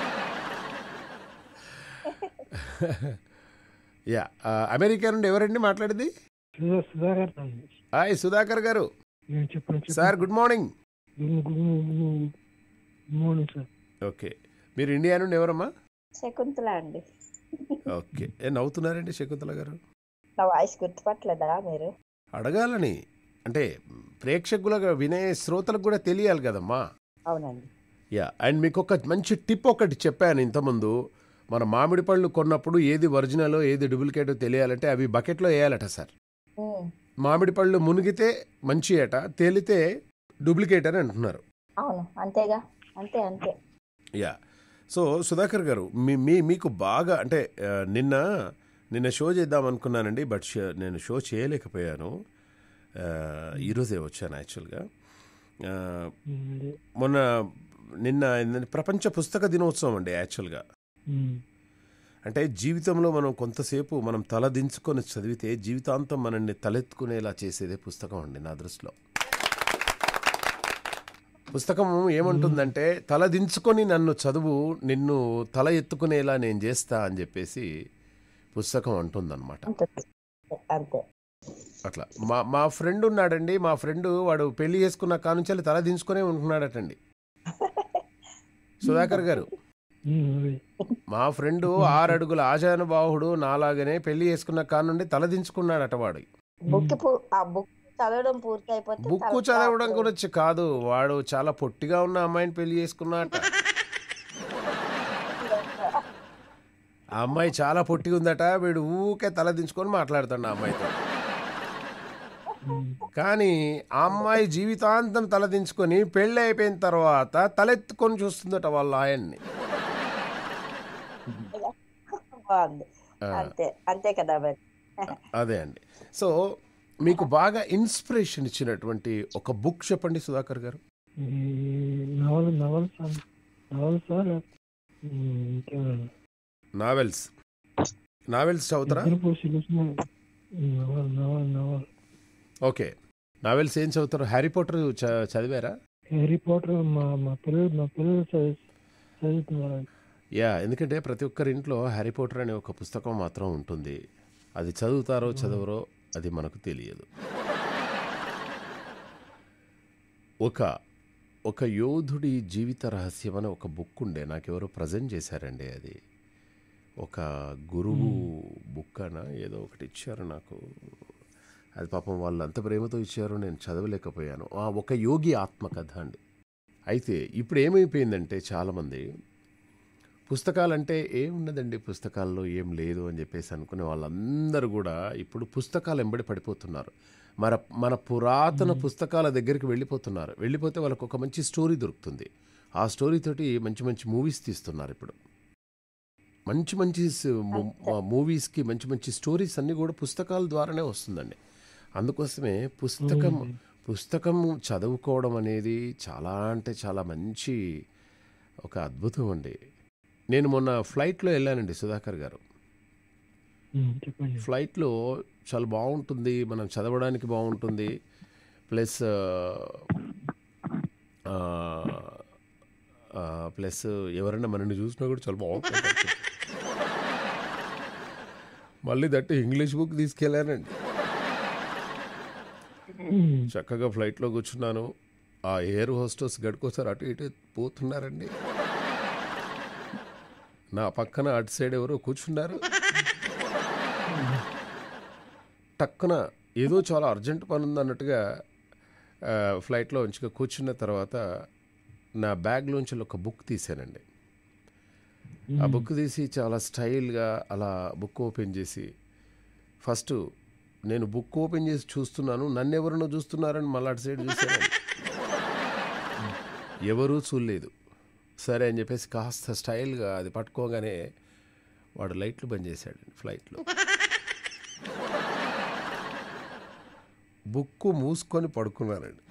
యా ఆ, అమెరికా నుండి ఎవరండి మాట్లాడేది సుధా- సుధాకర్ అండి. హాయ్ సుధాకర్ గారు నేను చెప్పను చెప్పను. Sir good morning good good good morning sir okay మీరు ఇండియా నుండి ఎవరమ్మా శకుంతల అండి ఓకే ఏ నవ్వుతున్నారండి శకుంతల గారు నా వాయిస్ గుర్తుపట్టలేదా మీరు అడగాలని అంటే ప్రేక్షకులకు వినే శ్రోతలకు కూడా తెలియాలి కదమ్మా అవునండి యా అండ్ మీకు ఒక మంచి టిప్ ఒకటి చెప్పాను ఇంతకుముందు మన మామిడి పళ్ళు కొన్నప్పుడు ఏది ఒరిజినలో ఏది డూప్లికేటో తెలియాలంటే అవి బకెట్లో వేయాలట సార్ ఉమ్, మామిడి పళ్ళు మునిగితే మంచి అట తేలితే డూప్లికేట్ అని అంటున్నారు అవును అంతేగా అంతే అంతే యా సో సుధాకర్ గారు మీ మీ మీకు బాగా అంటే ఆ, నిన్న నిన్న షో చేద్దాం అనుకున్నానండి బట్ షో- నేను షో చేయలేకపోయాను ఆ, ఈరోజే వచ్చాను యాక్చువల్గా ఆ, ఉమ్, అదే. మొన్న నిన్న ఏందంటే ప్రపంచ పుస్తక దినోత్సవం అండి యాక్చువల్గా ఉమ్, అంటే జీవితంలో మనం కొంతసేపు మనం తల దించుకొని చదివితే జీవితాంతం మనల్ని తలెత్తుకునేలా చేసేదే పుస్తకం అండి నా దృష్టిలో పుస్తకం ఏమంటుందంటే తల దించుకొని నన్ను చదువు నిన్ను తల ఎత్తుకునేలా నేను చేస్తా అని చెప్పేసి పుస్తకం అంటుందన్నమాట అంతే అంతే అట్లా మా మా ఫ్రెండ్ ఉన్నాడండి మా ఫ్రెండ్ వాడు పెళ్లి చేసుకున్న కానుంచి తల దించుకునే ఉంటున్నాడటండి సుధాకర్ గారు ఉమ్, అదే. మా ఫ్రెండ్ ఆరు అడుగుల ఆజానుబాహుడు నాలాగనే పెళ్లి చేసుకున్న కానుండి తల దించుకున్నాడట వాడు బుక్ పూ- ఆ బుక్ చదవడం పూర్తి అయిపోతే బుక్ తర్వాత చదవడం గురించి కాదు వాడు చాలా పొట్టిగా ఉన్న అమ్మాయిని పెళ్లి చేసుకున్నాడట ఆ అమ్మాయి చాలా పొట్టిగా ఉందట వీడు ఊకే తల దించుకొని మాట్లాడుతాడు ఆ అమ్మాయితో ఉమ్, కానీ ఆ అమ్మాయి జీవితాంతం తలదించుకొని పెళ్ళి అయిపోయిన తర్వాత తలెత్తుకొని చూస్తుందట వాళ్ళ ఆయన్ని బాగుంది ఆ, అంతే అంతే కదా మరి అదే అండి సో మీకు బాగా ఇన్స్పిరేషన్ ఇచ్చినటువంటి ఒక బుక్ చెప్పండి సుధాకర్ గారు ఈ నవల నవల సార్ నవల సార్ ఉమ్, ఇంకేమైనా నావెల్స్ నావెల్స్ చదువుతారా ఇద్దరు పోషకులు నవల నవల నవల ఓకే నావెల్స్ ఏం చదువుతారు హ్యారీ పోటర్ చ- చదివారా హ్యారీ పోటర్ మా మా పిల్లలు మా పిల్లలు చదువు చదువుతున్నారు యా ఎందుకంటే ప్రతి ఒక్కరి ఇంట్లో హ్యారీ పోటర్ అనే ఒక పుస్తకం మాత్రం ఉంటుంది అది చదువుతారో చదవరో అది మనకు తెలియదు ఒక ఒక యోధుడి జీవిత రహస్యం అనే ఒక బుక్ ఉండే నాకెవరో ప్రజెంట్ చేశారండి అది ఒక గురువు బుక్ అన ఏదో ఒకటి ఇచ్చారు నాకు అది పాపం వాళ్ళు అంత ప్రేమతో ఇచ్చారో నేను చదవలేకపోయాను ఆ ఒక యోగి ఆత్మకథ అండి అయితే ఇప్పుడు ఏమైపోయిందంటే చాలామంది పుస్తకాలంటే ఏమున్నదండి పుస్తకాల్లో ఏం లేదు అని చెప్పేసి అనుకునే వాళ్ళందరూ కూడా ఇప్పుడు పుస్తకాలు ఎంబడి పడిపోతున్నారు మన మన పురాతన పుస్తకాల దగ్గరికి వెళ్ళిపోతున్నారు వెళ్ళిపోతే వాళ్ళకు ఒక మంచి స్టోరీ దొరుకుతుంది ఆ స్టోరీ తోటి మంచి మంచి మూవీస్ తీస్తున్నారు ఇప్పుడు మంచి మంచి స్- ము- మూవీస్కి మంచి మంచి స్టోరీస్ అన్నీ కూడా పుస్తకాల ద్వారానే వస్తుందండి అందుకోసమే పుస్తకం పుస్తకం చదువుకోవడం అనేది చాలా అంటే చాలా మంచి ఒక అద్భుతం అండి నేను మొన్న ఫ్లైట్లో వెళ్ళానండి సుధాకర్ గారు ఉమ్, చెప్పండి ఫ్లైట్లో చాలా బాగుంటుంది మనం చదవడానికి బాగుంటుంది ప్లస్ ప్లస్ ఎవరైనా మనల్ని చూసినా కూడా చాలా బాగుంటుంది మళ్ళీ దట్టు ఇంగ్లీష్ బుక్ తీసుకెళ్ళానండి చక్కగా ఫ్లైట్లో కూర్చున్నాను ఆ ఎయిర్ హోస్టెస్ గడుకోసారి అటు ఇటు పోతున్నారండి నా పక్కన అటు సైడ్ ఎవరో కూర్చున్నారు టక్కున ఏదో చాలా అర్జెంట్ పని ఉంది అన్నట్టుగా ఆ, ఫ్లైట్లో మంచిగా కూర్చున్న తర్వాత నా బ్యాగ్లోంచి ఒక బుక్ తీసానండి ఆ బుక్ తీసి చాలా స్టైల్గా అలా బుక్ ఓపెన్ చేసి ఫస్ట్ నేను బుక్ ఓపెన్ చేసి చూస్తున్నాను నన్ను ఎవరినో చూస్తున్నారని మళ్ళీ అటు సైడ్ చూసాను ఎవరూ చూడలేదు సరే అని చెప్పేసి కాస్త స్టైల్గా అది పట్టుకోగానే వాడు లైట్లు బంద్ చేశాడు ఫ్లైట్లో బుక్ మూసుకొని పడుకున్నానండి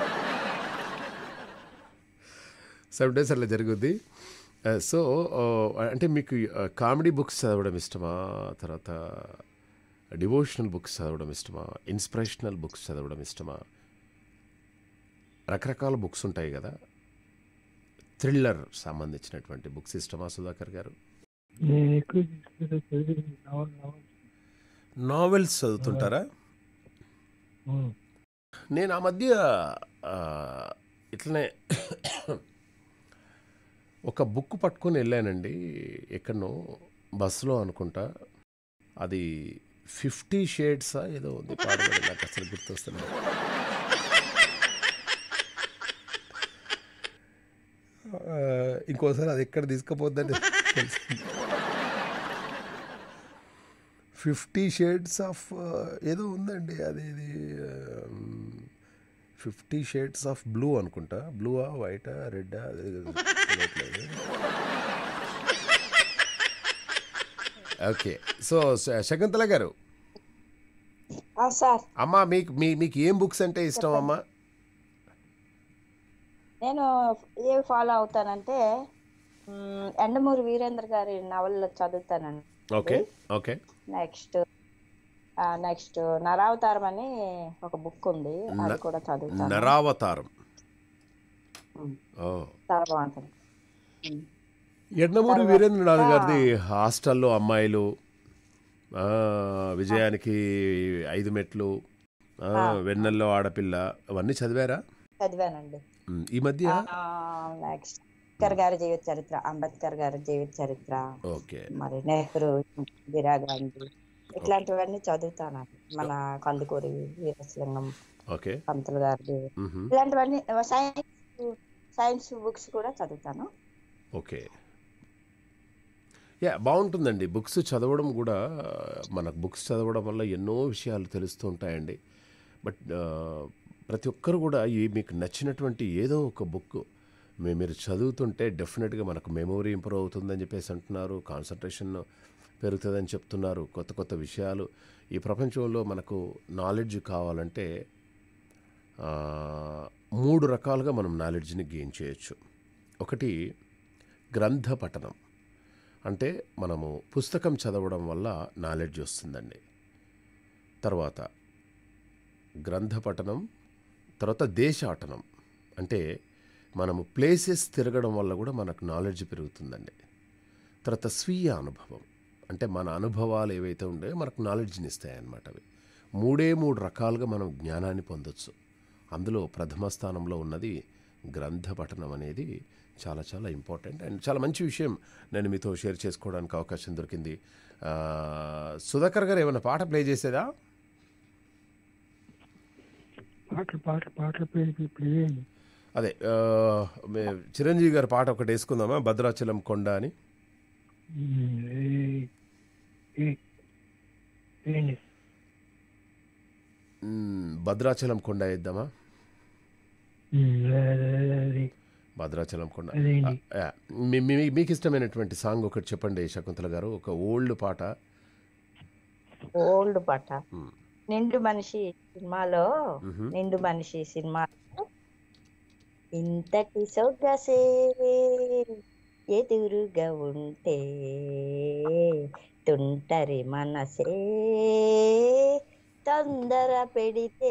సమ్ డేస్ అట్లా జరుగుద్ది సో అంటే మీకు కామెడీ బుక్స్ చదవడం ఇష్టమా తర్వాత డివోషనల్ బుక్స్ చదవడం ఇష్టమా ఇన్స్పిరేషనల్ బుక్స్ చదవడం ఇష్టమా రకరకాల బుక్స్ ఉంటాయి కదా థ్రిల్లర్ సంబంధించినటువంటి బుక్స్ ఇష్టమా సుధాకర్ గారు నేను ఎక్కువ తీసుకుంటే చదివి నవల్ నవల్ నావెల్స్ చదువుతుంటారా ఉమ్. నేను ఆ మధ్య ఆ, ఇట్లనే ఒక బుక్ పట్టుకొని వెళ్ళానండి ఎక్కడనో బస్సులో అనుకుంటా అది ఫిఫ్టీ షేడ్సా ఏదో ఉంది పాడబడి నాకు అసలు గుర్తొస్తున్నాయి ఇంకోసారి అది ఎక్కడ తీసుకుపోద్దని ఫిఫ్టీ షేడ్స్ ఆఫ్ ఏదో ఉందండి అది ఇది ఫిఫ్టీ షేడ్స్ ఆఫ్ బ్లూ అనుకుంటా బ్లూవా వైటా రెడ్డా ఓకే సో శ- శకుంతల గారు ఆ, సార్ అమ్మా మీకు మీ మీకు ఏం బుక్స్ అంటే ఇష్టం అమ్మా నేను ఏవి ఫాలో అవుతానంటే మ్, ఎండమూరి వీరేంద్ర గారి నవళ్ళు చదువుతానండి okay okay next next Naravataram అని ఒక బుక్ ఉంది అది న- కూడా చదువుతాను నరావతారం ఉమ్, ఓ చాలా బాగుంటుంది ఎండమూరి వీరేంద్రనాథ్ గారిది హాస్టల్లో అమ్మాయిలు ఆ, విజయానికి ఐదు మెట్లు ఆ, వెన్నెల్లో ఆడపిల్ల అవన్నీ చదివారా చదివానండి ఉమ్, ఈ మధ్య నెక్స్ట్ అంబేద్కర్ గారి జీవిత చరిత్ర అంబేద్కర్ గారి జీవిత చరిత్ర ఓకే మరి నెహ్రూ ఇందిరా గాంధీ ఇట్లాంటివన్నీ చదువుతాను మన కందుకూరి వీరస్లింగం ఓకే పంతులు గారిది మ్హూ. ఇలాంటివన్నీ సైన్స్ సైన్స్ బుక్స్ కూడా చదువుతాను ఓకే యా బాగుంటుందండి బుక్స్ చదవడం కూడా మనకు బుక్స్ చదవడం వల్ల ఎన్నో విషయాలు తెలుస్తూ ఉంటాయండి బట్ ఆ, ప్రతి ఒక్కరు కూడా ఈ మీకు నచ్చినటువంటి ఏదో ఒక బుక్ మీ- మీరు చదువుతుంటే డెఫినెట్గా మనకు మెమొరీ ఇంప్రూవ్ అవుతుందని చెప్పేసి అంటున్నారు కాన్సన్ట్రేషన్ పెరుగుతుందని చెప్తున్నారు కొత్త కొత్త విషయాలు ఈ ప్రపంచంలో మనకు నాలెడ్జ్ కావాలంటే ఆ, మూడు రకాలుగా మనం నాలెడ్జ్ని గెయిన్ చేయొచ్చు ఒకటి గ్రంథ పఠనం అంటే మనము పుస్తకం చదవడం వల్ల నాలెడ్జ్ వస్తుందండి తర్వాత గ్రంథ పఠనం తర్వాత దేశాటనం అంటే మనము ప్లేసెస్ తిరగడం వల్ల కూడా మనకు నాలెడ్జ్ పెరుగుతుందండి తర్వాత స్వీయ అనుభవం అంటే మన అనుభవాలు ఏవైతే ఉంటాయో మనకు నాలెడ్జ్ని ఇస్తాయి అన్నమాట అవి మూడే మూడు రకాలుగా మనం జ్ఞానాన్ని పొందొచ్చు అందులో ప్రథమ స్థానంలో ఉన్నది గ్రంథ పఠనం అనేది చాలా చాలా ఇంపార్టెంట్ అండ్ చాలా మంచి విషయం నేను మీతో షేర్ చేసుకోవడానికి అవకాశం దొరికింది ఆ, సుధాకర్ గారు ఏమైనా పాట ప్లే చేసేదా పాటలు పాటలు పాటలు ప్లే ప్లే చేయండి అదే ఆ, మే- చిరంజీవి గారి పాట ఒకటి వేసుకుందామా భద్రాచలం కొండ అని ఉమ్, ఏ- ఏ- ఏంటి మ్, భద్రాచలం కొండ వేద్దామా ఉమ్, అదే, అదే, అదే. భద్రాచలం కొండ అదేంటి? ఆ, యా. మీ- మీ- మీకు ఇష్టమైనటువంటి సాంగ్ ఒకటి చెప్పండి శకుంతల గారు ఒక ఓల్డ్ పాట ఓల్డ్ పాట మ్, నిండు మనిషి సినిమాలో మ్హూ. నిండు మనిషి సినిమాలో ఇంతటి సొగసే ఎదురుగా ఉంటే తుంటరి మనసే తొందర పెడితే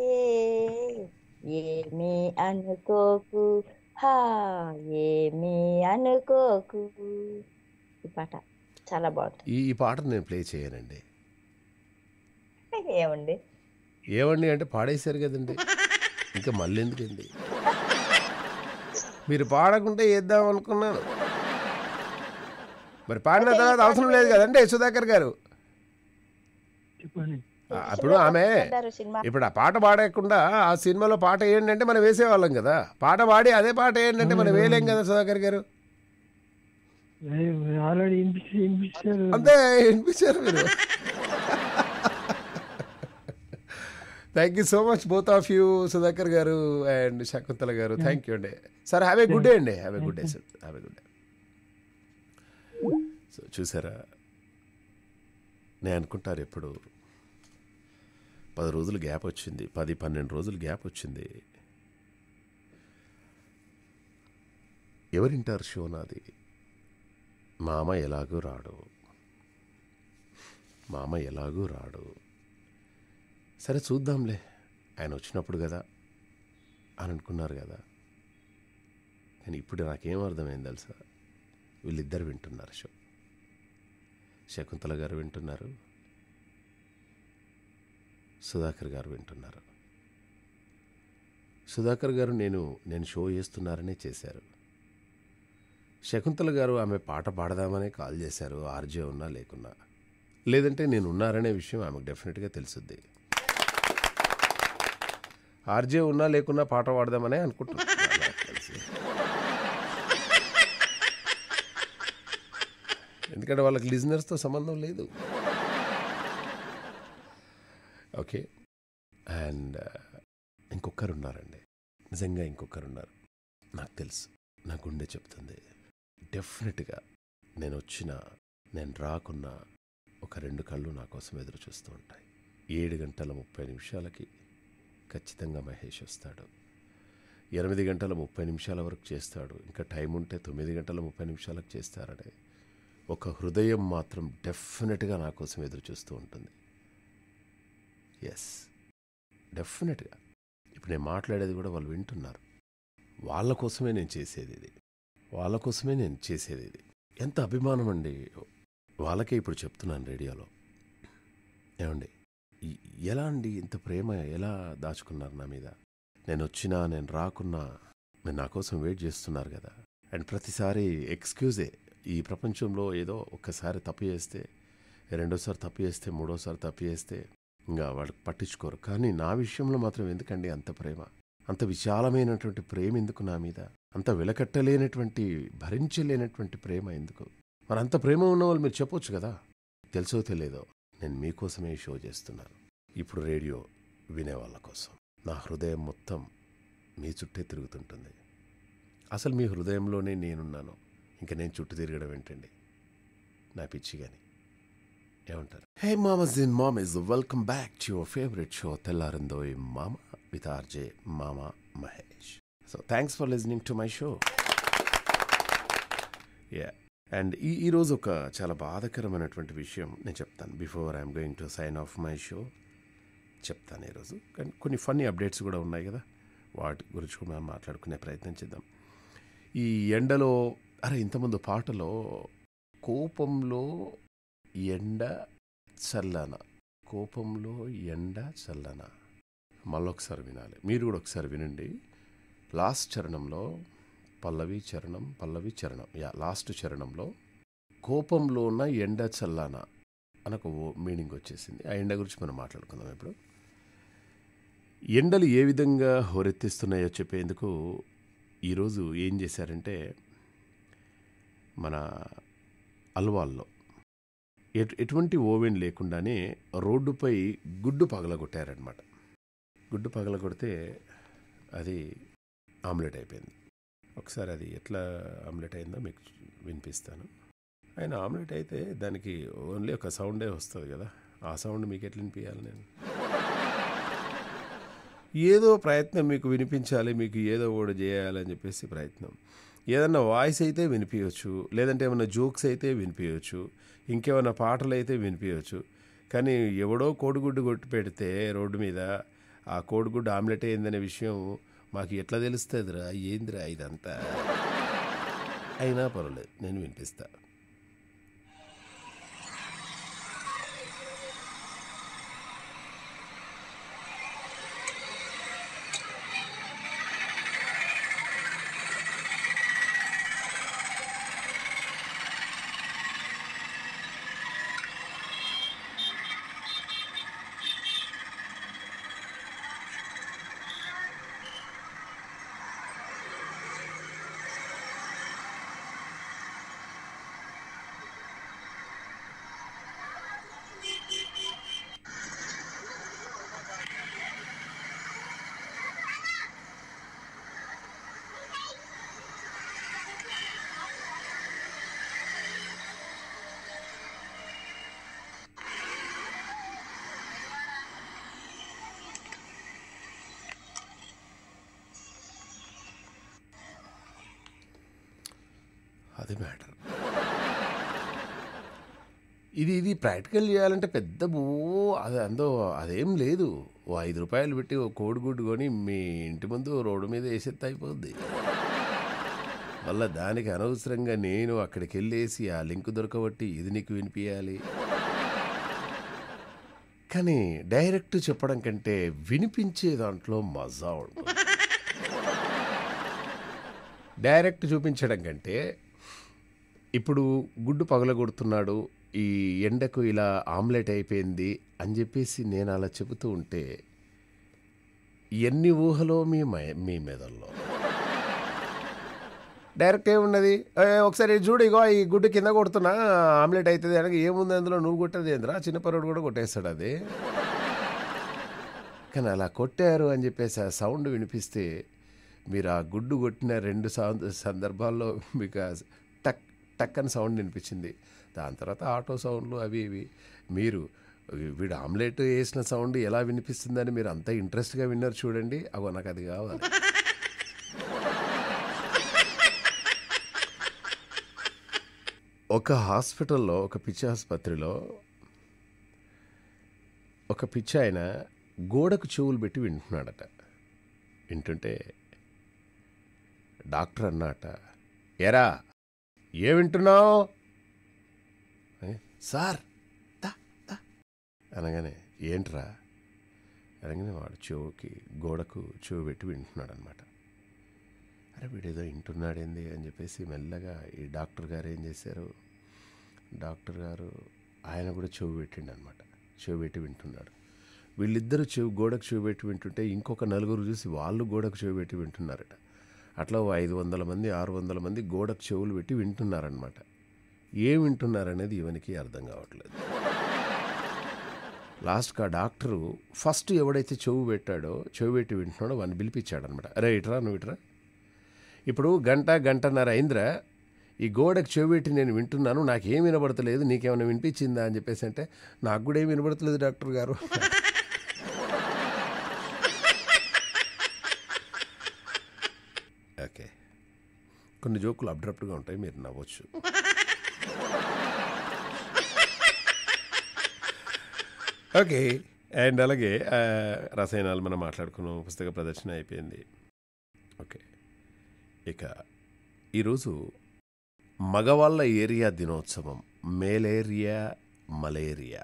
ఏమీ అనుకోకు హా ఏమీ అనుకోకు ఈ పాట చాలా బాగుంటుంది ఈ ఈ పాట నేను ప్లే చేయనండి ఏమండి ఏమండి అంటే పాడేశారు కదండి ఇంకా మళ్ళీ ఎందుకండి మీరు పాడకుంటే వేద్దాం అనుకున్నాను మరి పాడిన తర్వాత అవసరం లేదు కదండి సుధాకర్ గారు చెప్పండి ఆ, అప్పుడు ఆమె అంటారు సినిమా ఇప్పుడు ఆ పాట పాడకుండా ఆ సినిమాలో పాట ఏంటంటే మనం వేసేవాళ్ళం కదా పాట పాడి అదే పాట ఏంటంటే మనం వేయలేం కదా సుధాకర్ గారు ఆల్రెడీ వినిపించి వినిపించారు అంతే వినిపించారు మీరు thank you so much both of you Sudhakar garu and Shakuntala garu thank you అండి sir have a good day అండి have a good day sir have a good day so చూసారా నేను అనుకుంటారు ఎప్పుడు పది రోజులు గ్యాప్ వచ్చింది పది పన్నెండు రోజులు గ్యాప్ వచ్చింది ఎవరింటారు షో నాది మామ ఎలాగూ రాడు మామ ఎలాగూ రాడు సరే చూద్దాంలే ఆయన వచ్చినప్పుడు కదా అని అనుకున్నారు కదా కానీ ఇప్పుడు నాకేం అర్థమైంది తెలుసా వీళ్ళిద్దరు వింటున్నారు షో శకుంతల గారు వింటున్నారు సుధాకర్ గారు వింటున్నారు సుధాకర్ గారు నేను నేను షో చేస్తున్నారనే చేశారు శకుంతల గారు ఆమె పాట పాడదామనే కాల్ చేశారు ఆర్జే ఉన్నా లేకున్నా లేదంటే నేను ఉన్నారనే విషయం ఆమెకు డెఫినెట్గా తెలుసుద్ది ఆర్జే ఉన్నా లేకున్నా పాట పాడదామనే అనుకుంటున్నాను నాకు తెలిసి. ఎందుకంటే వాళ్ళకి లిజనర్స్తో సంబంధం లేదు ఓకే అండ్ ఇంకొకరు ఉన్నారండి నిజంగా ఇంకొకరు ఉన్నారు నాకు తెలుసు నా గుండె చెప్తుంది డెఫినెట్గా నేను వచ్చిన నేను రాకున్నా ఒక రెండు కళ్ళు నా కోసం ఎదురు చూస్తూ ఉంటాయి ఏడు గంటల ముప్పై నిమిషాలకి ఖచ్చితంగా మహేష్ వస్తాడు ఎనిమిది గంటల ముప్పై నిమిషాల వరకు చేస్తాడు ఇంకా టైం ఉంటే తొమ్మిది గంటల ముప్పై నిమిషాలకు చేస్తారనే ఒక హృదయం మాత్రం డెఫినెట్గా నా కోసం ఎదురు చూస్తూ ఉంటుంది ఎస్ డెఫినెట్గా ఇప్పుడు నేను మాట్లాడేది కూడా వాళ్ళు వింటున్నారు వాళ్ళ కోసమే నేను చేసేది ఇది వాళ్ళ కోసమే నేను చేసేది ఇది ఎంత అభిమానం అండి వాళ్ళకే ఇప్పుడు చెప్తున్నాను రేడియోలో ఏమండి ఈ- ఎలా అండి ఇంత ప్రేమ ఎలా దాచుకున్నారు నా మీద నేను వచ్చినా నేను రాకున్నా మీరు నా కోసం వెయిట్ చేస్తున్నారు కదా అండ్ ప్రతిసారి ఎక్స్క్యూజే ఈ ప్రపంచంలో ఏదో ఒక్కసారి తప్పు చేస్తే రెండోసారి తప్పు చేస్తే మూడోసారి తప్పు చేస్తే ఇంకా వాళ్ళకి పట్టించుకోరు కానీ నా విషయంలో మాత్రం ఎందుకండి అంత ప్రేమ అంత విశాలమైనటువంటి ప్రేమ ఎందుకు నా మీద అంత వెలకట్టలేనటువంటి భరించలేనటువంటి ప్రేమ ఎందుకు మరి అంత ప్రేమ ఉన్న వాళ్ళు మీరు చెప్పొచ్చు కదా తెలుసో తెలియదో నేను మీకోసమే ఈ షో చేస్తున్నాను ఇప్పుడు రేడియో వినేవాళ్ళ కోసం నా హృదయం మొత్తం మీ చుట్టే తిరుగుతుంటుంది అసలు మీ హృదయంలోనే నేనున్నాను ఇంకా నేను చుట్టూ తిరగడం ఏంటండి నా పిచ్చి కానీ ఏమంటారు హే మామస్ ఇన్ మామస్ welcome back to your favourite show తెల్లారిందో ఈ మామ విత్ ఆర్జే మామ Mahesh so thanks for listening to my show yeah and ఈ ఈరోజు ఒక చాలా బాధాకరమైనటువంటి విషయం నేను చెప్తాను before I'm going to sign off my show చెప్తాను ఈరోజు కానీ కొన్ని ఫన్నీ అప్డేట్స్ కూడా ఉన్నాయి కదా వాటి గురించి కూడా మనం మాట్లాడుకునే ప్రయత్నం చేద్దాం ఈ ఎండలో అరే ఇంతకుముందు పాటలో కోపంలో ఎండ చల్లన కోపంలో ఎండ చల్లన మళ్ళొకసారి వినాలి మీరు కూడా ఒకసారి వినండి లాస్ట్ చరణంలో పల్లవి చరణం పల్లవి చరణం యా లాస్ట్ చరణంలో కోపంలో ఉన్న ఎండ చల్లాన అనొక మీనింగ్ వచ్చేసింది ఆ ఎండ గురించి మనం మాట్లాడుకుందాం ఇప్పుడు ఎండలు ఏ విధంగా హోరెత్తిస్తున్నాయో చెప్పేందుకు ఈరోజు ఏం చేశారంటే మన అల్వాల్లో ఎటు ఎటువంటి ఓవెన్ లేకుండానే రోడ్డుపై గుడ్డు పగలగొట్టారనమాట గుడ్డు పగలగొడితే అది ఆమ్లెట్ అయిపోయింది ఒకసారి అది ఎట్లా ఆమ్లెట్ అయిందో మీకు వినిపిస్తాను ఆయన ఆమ్లెట్ అయితే దానికి ఓన్లీ ఒక సౌండే వస్తుంది కదా ఆ సౌండ్ మీకు ఎట్లా వినిపించాలి నేను ఏదో ప్రయత్నం మీకు వినిపించాలి మీకు ఏదో కూడా చేయాలని చెప్పేసి ప్రయత్నం ఏదన్నా వాయిస్ అయితే వినిపించవచ్చు లేదంటే ఏమైనా జోక్స్ అయితే వినిపించవచ్చు ఇంకేమైనా పాటలు అయితే వినిపించవచ్చు కానీ ఎవడో కోడిగుడ్డు కొట్టి పెడితే రోడ్డు మీద ఆ కోడిగుడ్డు ఆమ్లెట్ అయిందనే విషయం మాకు ఎట్లా తెలుస్తుందిరా ఏందిరా ఇదంతా అయినా పర్వాలేదు నేను వినిపిస్తా అది మ్యాటర్ ఇది ఇది ప్రాక్టికల్ చేయాలంటే పెద్ద బో అది అందో అదేం లేదు ఓ ఐదు రూపాయలు పెట్టి ఓ కోడిగుడ్డు కొని మీ ఇంటి ముందు రోడ్డు మీద వేసేస్తే అయిపోద్ది మళ్ళీ దానికి అనవసరంగా నేను అక్కడికి వెళ్ళేసి ఆ లింక్ దొరకబట్టి ఇది నీకు వినిపించాలి కానీ డైరెక్ట్ చెప్పడం కంటే వినిపించే దాంట్లో మజా ఉంటుంది డైరెక్ట్ చూపించడం కంటే ఇప్పుడు గుడ్డు పగలగొడుతున్నాడు ఈ ఎండకు ఇలా ఆమ్లెట్ అయిపోయింది అని చెప్పేసి నేను అలా చెబుతూ ఉంటే ఎన్ని ఊహలో మీ మై- మీ మెదల్లో డైరెక్ట్ ఏమున్నది ఏ, ఒకసారి ఇది చూడు ఇగో ఈ గుడ్డు కింద కొడుతున్నా ఆమ్లెట్ అవుతుంది అనగా ఏముంది అందులో నువ్వు కొట్టేది ఏంద్రా చిన్నపరుడు కూడా కొట్టేస్తాడు అది కానీ అలా కొట్టారు అని చెప్పేసి ఆ సౌండ్ వినిపిస్తే మీరు ఆ గుడ్డు కొట్టిన రెండు సౌండ్ సందర్భాల్లో మీకు ఆ టక్ టక్ అని సౌండ్ వినిపించింది దాని తర్వాత ఆటో సౌండ్లు అవి ఇవి మీరు వీడు ఆమ్లెట్ వేసిన సౌండ్ ఎలా వినిపిస్తుందని మీరు అంత ఇంట్రెస్ట్గా విన్నారు చూడండి అగో నాకు అది కావాలి ఒక హాస్పిటల్లో ఒక పిచ్చి ఆసుపత్రిలో ఒక పిచ్చి ఆయన గోడకు చెవులు పెట్టి వింటున్నాడట వింటుంటే డాక్టర్ అన్నట ఎరా ఏ వింటున్నావు అని, సార్ దా దా అనగానే ఏంట్రా అనగానే వాడు చెవుకి గోడకు చెవు పెట్టి వింటున్నాడు అనమాట అరే వీడేదో వింటున్నాడేంది అని చెప్పేసి మెల్లగా ఈ డాక్టర్ గారు ఏం చేశారు డాక్టర్ గారు ఆయన కూడా చెవు పెట్టిండు అనమాట చెవు పెట్టి వింటున్నాడు వీళ్ళిద్దరూ చెవు గోడకు చెవు పెట్టి వింటుంటే ఇంకొక నలుగురు చూసి వాళ్ళు గోడకు చెవు పెట్టి వింటున్నారట అట్లా ఓ ఐదు వందల మంది ఆరు వందల మంది గోడకు చెవులు పెట్టి వింటున్నారనమాట ఏం వింటున్నారనేది ఇవనికి అర్థం కావట్లేదు లాస్ట్కి ఆ డాక్టరు ఫస్ట్ ఎవడైతే చెవు పెట్టాడో చెవు పెట్టి వింటున్నాడో వాడిని పిలిపించాడు అనమాట అరే ఇట్రా నువ్వు ఇట్రా ఇప్పుడు గంట గంటన్నర అయిందిరా ఈ గోడకు చెవి పెట్టి నేను వింటున్నాను నాకేం వినబడతలేదు నీకేమైనా వినిపించిందా అని చెప్పేసి అంటే నాకు కూడా ఏం వినబడతలేదు డాక్టర్ గారు ఓకే కొన్ని జోకులు అబ్డ్రప్ట్గా ఉంటాయి మీరు నవ్వచ్చు ఓకే అండ్ అలాగే ఆ, రసాయనాలు మనం మాట్లాడుకున్నాం పుస్తక ప్రదర్శన అయిపోయింది ఓకే ఇక ఈరోజు మగవాళ్ళ ఏరియా దినోత్సవం మేలేరియా మలేరియా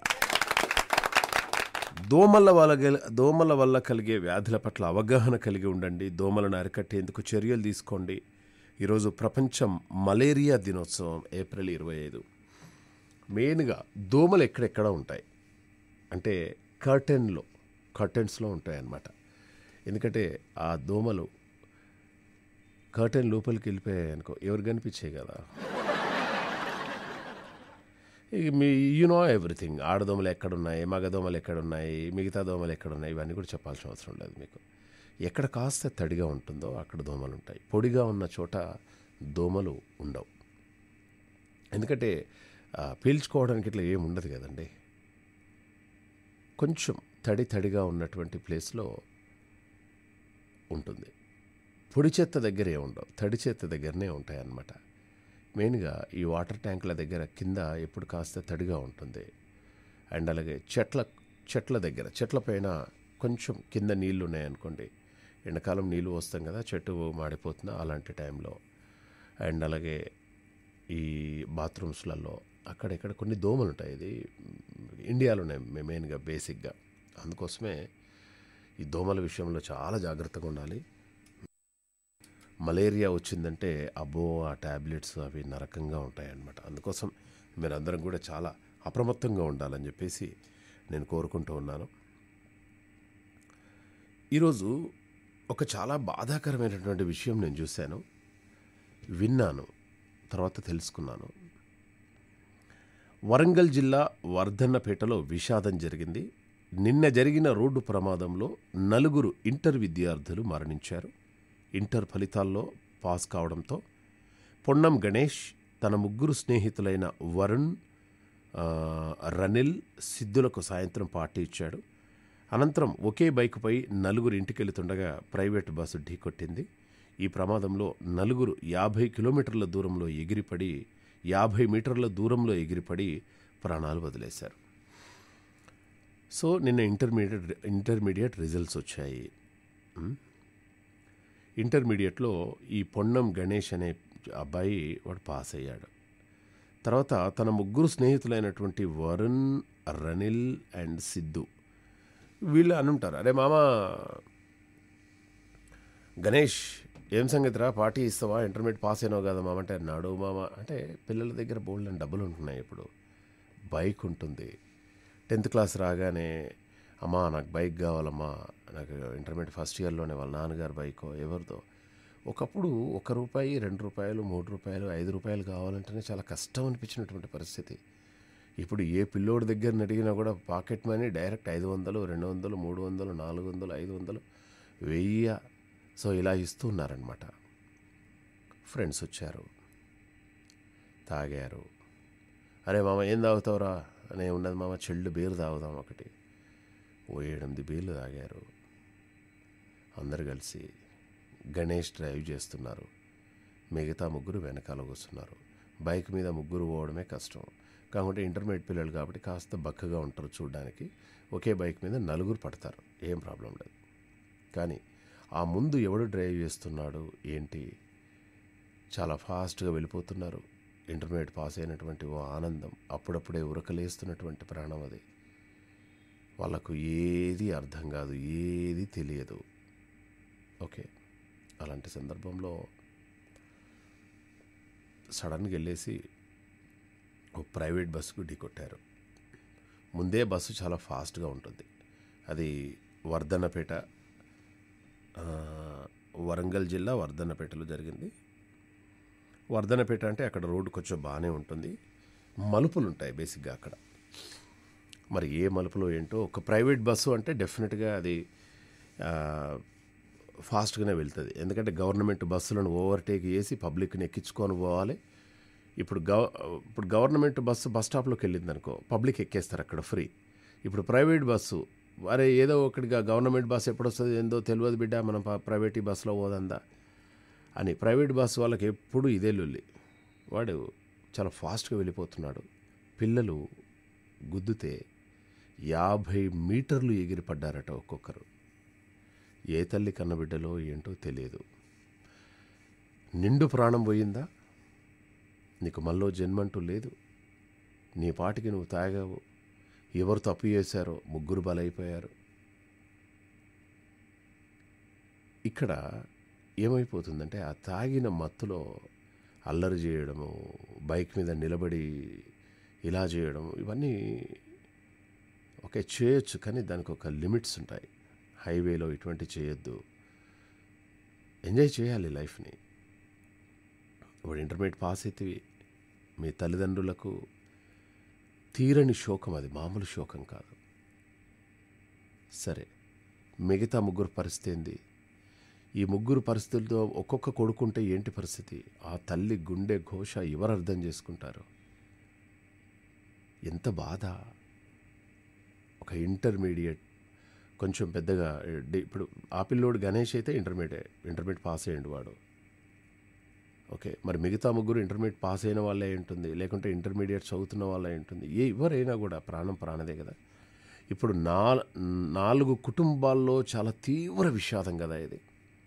దోమల వల్ల గల- దోమల వల్ల కలిగే వ్యాధుల పట్ల అవగాహన కలిగి ఉండండి దోమలను అరికట్టేందుకు చర్యలు తీసుకోండి ఈరోజు ప్రపంచం మలేరియా దినోత్సవం ఏప్రిల్ ఇరవై ఐదు మెయిన్గా దోమలు ఎక్కడెక్కడ ఉంటాయి అంటే కర్టెన్లో కర్టెన్స్లో ఉంటాయి అన్నమాట ఎందుకంటే ఆ దోమలు కర్టెన్ లోపలికి వెళ్ళిపోయాయి అనుకో ఎవరు కనిపించాయి కదా ఇక మీ యు నో ఎవ్రీథింగ్ ఆడదోమలు ఎక్కడున్నాయి మగదోమలు ఎక్కడున్నాయి మిగతా దోమలు ఎక్కడున్నాయి ఇవన్నీ కూడా చెప్పాల్సిన అవసరం లేదు మీకు ఎక్కడ కాస్త తడిగా ఉంటుందో అక్కడ దోమలు ఉంటాయి పొడిగా ఉన్న చోట దోమలు ఉండవు ఎందుకంటే ఆ, పీల్చుకోవడానికి ఇట్లా ఏమి ఉండదు కదండి కొంచెం తడి తడిగా ఉన్నటువంటి ప్లేస్లో ఉంటుంది పొడి చెత్త దగ్గర ఏ ఉండవు తడి చెత్త దగ్గరనే ఉంటాయి అన్నమాట మెయిన్గా ఈ వాటర్ ట్యాంకుల దగ్గర కింద ఎప్పుడు కాస్త తడిగా ఉంటుంది అండ్ అలాగే చెట్ల చెట్ల దగ్గర చెట్ల పైన కొంచెం కింద నీళ్లు ఉన్నాయనుకోండి ఎండాకాలం నీళ్ళు వస్తాం కదా చెట్టు మాడిపోతున్నా అలాంటి టైంలో అండ్ అలాగే ఈ బాత్రూమ్స్లలో అక్కడెక్కడ కొన్ని దోమలు ఉంటాయి ఇది ఇండియాలోనే మే- మెయిన్గా బేసిక్గా అందుకోసమే ఈ దోమల విషయంలో చాలా జాగ్రత్తగా ఉండాలి మలేరియా వచ్చిందంటే అబ్బో ఆ ట్యాబ్లెట్స్ అవి నరకంగా ఉంటాయన్నమాట అందుకోసం మీరందరం కూడా చాలా అప్రమత్తంగా ఉండాలని చెప్పేసి నేను కోరుకుంటూ ఉన్నాను ఈరోజు ఒక చాలా బాధాకరమైనటువంటి విషయం నేను చూశాను విన్నాను తర్వాత తెలుసుకున్నాను వరంగల్ జిల్లా వర్ధన్నపేటలో విషాదం జరిగింది నిన్న జరిగిన రోడ్డు ప్రమాదంలో నలుగురు ఇంటర్ విద్యార్థులు మరణించారు ఇంటర్ ఫలితాల్లో పాస్ కావడంతో పొన్నం గణేష్ తన ముగ్గురు స్నేహితులైన వరుణ్ ఆ, రనిల్ సిద్ధులకు సాయంత్రం పార్టీ ఇచ్చాడు అనంతరం ఒకే బైకుపై నలుగురు ఇంటికెళ్తుండగా ప్రైవేటు బస్సు ఢీకొట్టింది ఈ ప్రమాదంలో నలుగురు యాభై కిలోమీటర్ల దూరంలో ఎగిరిపడి యాభై మీటర్ల దూరంలో ఎగిరిపడి ప్రాణాలు వదిలేశారు సో నిన్న ఇంటర్మీడియట్ ఇంటర్మీడియట్ రిజల్ట్స్ వచ్చాయి ఉమ్. ఇంటర్మీడియట్లో ఈ పొన్నం గణేష్ అనే అబ్బాయి వాడు పాస్ అయ్యాడు తర్వాత తన ముగ్గురు స్నేహితులైనటువంటి వరుణ్ రనిల్ అండ్ సిద్ధు వీళ్ళు అని ఉంటారు అరే మామ గణేష్ ఏం సంగతిరా పార్టీ ఇస్తావా ఇంటర్మీడియట్ పాస్ అయినావు కదా మామ అంటే అన్నాడు మామ అంటే పిల్లల దగ్గర బోల్డ్ అని డబ్బులు ఉంటున్నాయి ఇప్పుడు బైక్ ఉంటుంది టెన్త్ క్లాస్ రాగానే అమ్మా నాకు బైక్ కావాలమ్మా నాకు ఇంటర్మీడియట్ ఫస్ట్ ఇయర్లోనే వాళ్ళ నాన్నగారు బైకో ఎవరితో ఒకప్పుడు ఒక రూపాయి రెండు రూపాయలు మూడు రూపాయలు ఐదు రూపాయలు కావాలంటేనే చాలా కష్టం అనిపించినటువంటి పరిస్థితి ఇప్పుడు ఏ పిల్లోడి దగ్గర అడిగినా కూడా పాకెట్ మనీ డైరెక్ట్ ఐదు వందలు రెండు వందలు మూడు వందలు నాలుగు వందలు ఐదు వందలు వెయ్యి సో ఇలా ఇస్తున్నారనమాట ఫ్రెండ్స్ వచ్చారు తాగారు అరే మామ ఏం తాగుతావురా అనే ఉన్నది మామ చెల్లు బీరు తాగుదాం ఒకటి ఓ ఏడెనిమిది బీర్లు తాగారు అందరు కలిసి గణేష్ డ్రైవ్ చేస్తున్నారు మిగతా ముగ్గురు వెనకాల కూర్చున్నారు బైక్ మీద ముగ్గురు పోవడమే కష్టం కాకుంటే ఇంటర్మీడియట్ పిల్లలు కాబట్టి కాస్త బక్కగా ఉంటారు చూడడానికి ఒకే బైక్ మీద నలుగురు పడతారు ఏం ప్రాబ్లం లేదు కానీ ఆ ముందు ఎవడు డ్రైవ్ చేస్తున్నాడు ఏంటి చాలా ఫాస్ట్గా వెళ్ళిపోతున్నారు ఇంటర్మీడియట్ పాస్ అయినటువంటి ఓ ఆనందం అప్పుడప్పుడే ఉరకలేస్తున్నటువంటి ప్రాణం అది వాళ్ళకు ఏది అర్థం కాదు ఏది తెలియదు ఓకే అలాంటి సందర్భంలో సడన్గా వెళ్ళేసి ఓ ప్రైవేట్ బస్సుకు ఢీకొట్టారు ముందే బస్సు చాలా ఫాస్ట్గా ఉంటుంది అది వర్ధన్నపేట ఆ, వరంగల్ జిల్లా వర్ధన్నపేటలో జరిగింది వర్ధనపేట అంటే అక్కడ రోడ్డు కొంచెం బాగానే ఉంటుంది మలుపులు ఉంటాయి బేసిక్గా అక్కడ మరి ఏ మలుపులో ఏంటో ఒక ప్రైవేట్ బస్సు అంటే డెఫినెట్గా అది ఆ, ఫాస్ట్గానే వెళ్తుంది ఎందుకంటే గవర్నమెంట్ బస్సులను ఓవర్టేక్ చేసి పబ్లిక్ని ఎక్కించుకొని పోవాలి ఇప్పుడు గవ ఇప్పుడు గవర్నమెంట్ బస్సు బస్ స్టాప్లోకి వెళ్ళింది అనుకో పబ్లిక్ ఎక్కేస్తారు అక్కడ ఫ్రీ ఇప్పుడు ప్రైవేట్ బస్సు అరే ఏదో ఒకటిగా గవర్నమెంట్ బస్సు ఎప్పుడు వస్తుంది ఏందో తెలియదు బిడ్డ మనం ప- ప్రైవేట్ బస్సులో పోదందా అని ప్రైవేట్ బస్సు వాళ్ళకి ఎప్పుడు ఇదే లొల్లి వాడు చాలా ఫాస్ట్గా వెళ్ళిపోతున్నాడు పిల్లలు గుద్దుతే యాభై మీటర్లు ఎగిరిపడ్డారట ఒక్కొక్కరు ఏ తల్లి కన్నబిడ్డలో ఏంటో తెలియదు నిండు ప్రాణం పోయిందా నీకు మళ్ళీ జన్మంటూ లేదు నీ పాటికి నువ్వు తాగావు ఎవరు తప్పు చేశారో ముగ్గురు బలైపోయారు ఇక్కడ ఏమైపోతుందంటే ఆ తాగిన మత్తులో అల్లరి చేయడము బైక్ మీద నిలబడి ఇలా చేయడం ఇవన్నీ ఓకే చేయొచ్చు కానీ దానికి ఒక లిమిట్స్ ఉంటాయి హైవేలో ఇటువంటి చేయొద్దు ఎంజాయ్ చేయాలి లైఫ్ని ఇప్పుడు ఇంటర్మీడియట్ పాస్ అయితే మీ తల్లిదండ్రులకు తీరని శోకం అది మామూలు శోకం కాదు సరే మిగతా ముగ్గురు పరిస్థితి ఏంది ఈ ముగ్గురు పరిస్థితులతో ఒక్కొక్క కొడుకుంటే ఏంటి పరిస్థితి ఆ తల్లి గుండె ఘోష ఎవరు అర్థం చేసుకుంటారు ఎంత బాధ ఒక ఇంటర్మీడియట్ కొంచెం పెద్దగా డి- ఇప్పుడు ఆ పిల్లోడు గణేష్ అయితే ఇంటర్మీడియట్ ఇంటర్మీడియట్ పాస్ అయ్యిండు వాడు ఓకే మరి మిగతా ముగ్గురు ఇంటర్మీడియట్ పాస్ అయిన వాళ్ళే ఉంటుంది లేకుంటే ఇంటర్మీడియట్ చదువుతున్న వాళ్ళే ఉంటుంది ఏ ఎవరైనా కూడా ప్రాణం ప్రాణదే కదా ఇప్పుడు నా నాలుగు కుటుంబాల్లో చాలా తీవ్ర విషాదం కదా ఇది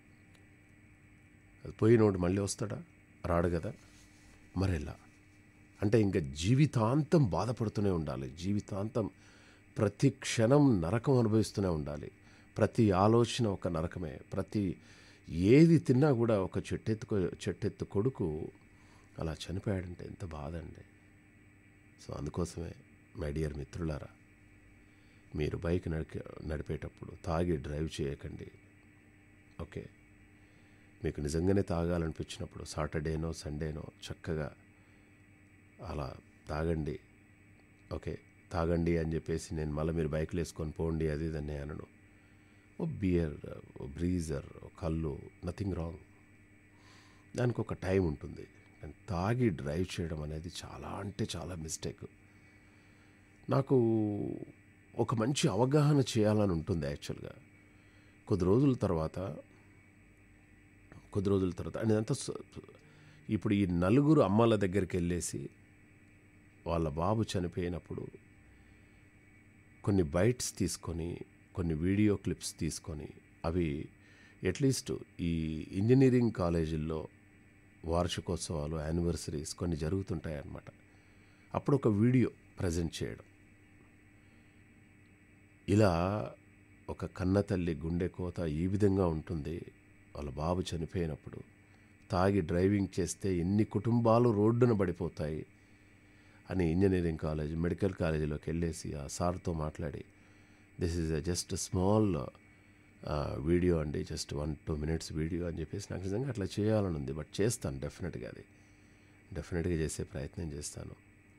అది పోయినోడు మళ్ళీ వస్తాడా రాడు కదా మరెలా అంటే ఇంకా జీవితాంతం బాధపడుతూనే ఉండాలి జీవితాంతం ప్రతి క్షణం నరకం అనుభవిస్తూనే ఉండాలి ప్రతి ఆలోచన ఒక నరకమే ప్రతి ఏది తిన్నా కూడా ఒక చెట్టెత్తు చెట్టెత్తు కొడుకు అలా చనిపోయాడంటే ఎంత బాధ అండి సో అందుకోసమే మై డియర్ మిత్రులారా మీరు బైక్ నడిక నడిపేటప్పుడు తాగి డ్రైవ్ చేయకండి ఓకే మీకు నిజంగానే తాగాలనిపించినప్పుడు సాటర్డేనో సండేనో చక్కగా అలా తాగండి ఓకే తాగండి అని చెప్పేసి నేను మళ్ళీ మీరు బైక్లు వేసుకొని పోండి అది ఇది అని అనను ఓ బియర్ ఓ బ్రీజర్ ఓ కళ్ళు నథింగ్ రాంగ్ దానికి ఒక టైం ఉంటుంది కానీ తాగి డ్రైవ్ చేయడం అనేది చాలా అంటే చాలా మిస్టేక్ నాకు ఒక మంచి అవగాహన చేయాలని ఉంటుంది యాక్చువల్గా కొద్ది రోజుల తర్వాత కొద్ది రోజుల తర్వాత అండ్ ఇదంతా స- ఇప్పుడు ఈ నలుగురు అమ్మల దగ్గరికి వెళ్ళేసి వాళ్ళ బాబు చనిపోయినప్పుడు కొన్ని బైట్స్ తీసుకొని కొన్ని వీడియో క్లిప్స్ తీసుకొని అవి అట్లీస్ట్ ఈ ఇంజనీరింగ్ కాలేజీల్లో వార్షికోత్సవాలు యానివర్సరీస్ కొన్ని జరుగుతుంటాయి అన్నమాట అప్పుడు ఒక వీడియో ప్రజెంట్ చేయడం ఇలా ఒక కన్నతల్లి గుండె కోత ఈ విధంగా ఉంటుంది వాళ్ళ బాబు చనిపోయినప్పుడు తాగి డ్రైవింగ్ చేస్తే ఎన్ని కుటుంబాలు రోడ్డున పడిపోతాయి అని ఇంజనీరింగ్ కాలేజ్ మెడికల్ కాలేజీలోకి వెళ్ళేసి ఆ సార్తో మాట్లాడి this is just small video అండి just one two minutes video అని చెప్పేసి నాకు నిజంగా అట్లా చేయాలని ఉంది బట్ చేస్తాను డెఫినెట్గా అది డెఫినెట్గా చేసే ప్రయత్నం చేస్తాను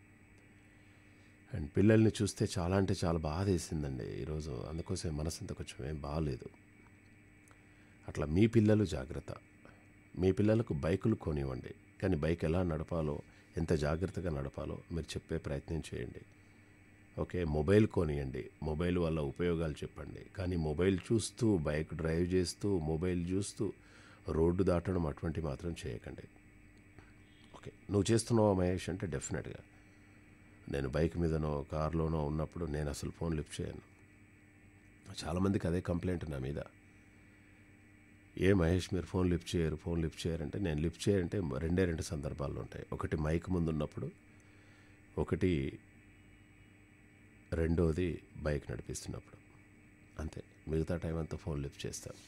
అండ్ పిల్లల్ని చూస్తే చాలా అంటే చాలా బాధ వేసిందండి ఈరోజు అందుకోసం మనసంతా కొంచెం ఏం బాగాలేదు అట్లా మీ పిల్లలు జాగ్రత్త మీ పిల్లలకు బైకులు కొనివ్వండి కానీ బైక్ ఎలా నడపాలో ఎంత జాగ్రత్తగా నడపాలో మీరు చెప్పే ప్రయత్నం చేయండి ఓకే మొబైల్ కొనియండి మొబైల్ వల్ల ఉపయోగాలు చెప్పండి కానీ మొబైల్ చూస్తూ బైక్ డ్రైవ్ చేస్తూ మొబైల్ చూస్తూ రోడ్డు దాటడం అటువంటి మాత్రం చేయకండి ఓకే నువ్వు చేస్తున్నావా మహేష్ అంటే డెఫినెట్గా నేను బైక్ మీదనో కార్లోనో ఉన్నప్పుడు నేను అసలు ఫోన్ లిఫ్ట్ చేయను చాలామందికి అదే కంప్లైంట్ నా మీద ఏ మహేష్ మీరు ఫోన్ లిఫ్ట్ చేయరు ఫోన్ లిఫ్ట్ చేయరంటే నేను లిఫ్ట్ చేయాలంటే రెండే రెండు సందర్భాలు ఉంటాయి ఒకటి మైక్ ముందు ఉన్నప్పుడు ఒకటి రెండోది బైక్ నడిపిస్తున్నప్పుడు అంతే మిగతా టైం అంతా ఫోన్ లిఫ్ట్ చేస్తాను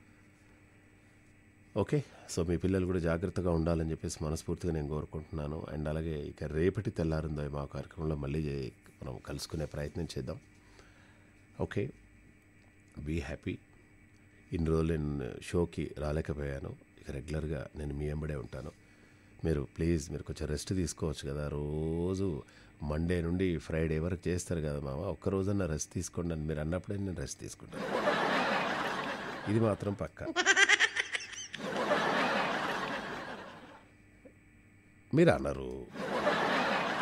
ఓకే సో మీ పిల్లలు కూడా జాగ్రత్తగా ఉండాలని చెప్పేసి మనస్ఫూర్తిగా నేను కోరుకుంటున్నాను అండ్ అలాగే ఇక రేపటి తెల్లారిందో మా కార్యక్రమంలో మళ్ళీ చే- మనం కలుసుకునే ప్రయత్నం చేద్దాం ఓకే బీ హ్యాపీ ఇన్ని రోజులు నేను షోకి రాలేకపోయాను ఇక రెగ్యులర్గా నేను మీ వెంబడే ఉంటాను మీరు ప్లీజ్ మీరు కొంచెం రెస్ట్ తీసుకోవచ్చు కదా రోజు మండే నుండి ఫ్రైడే వరకు చేస్తారు కదా మామ ఒక్క రోజన్నా రెస్ట్ తీసుకోండి అని మీరు అన్నప్పుడే నేను రెస్ట్ తీసుకుంటాను ఇది మాత్రం పక్కా మీరు అన్నారు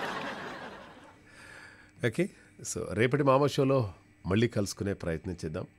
ఓకే సో రేపటి మామ షోలో మళ్ళీ కలుసుకునే ప్రయత్నం చేద్దాం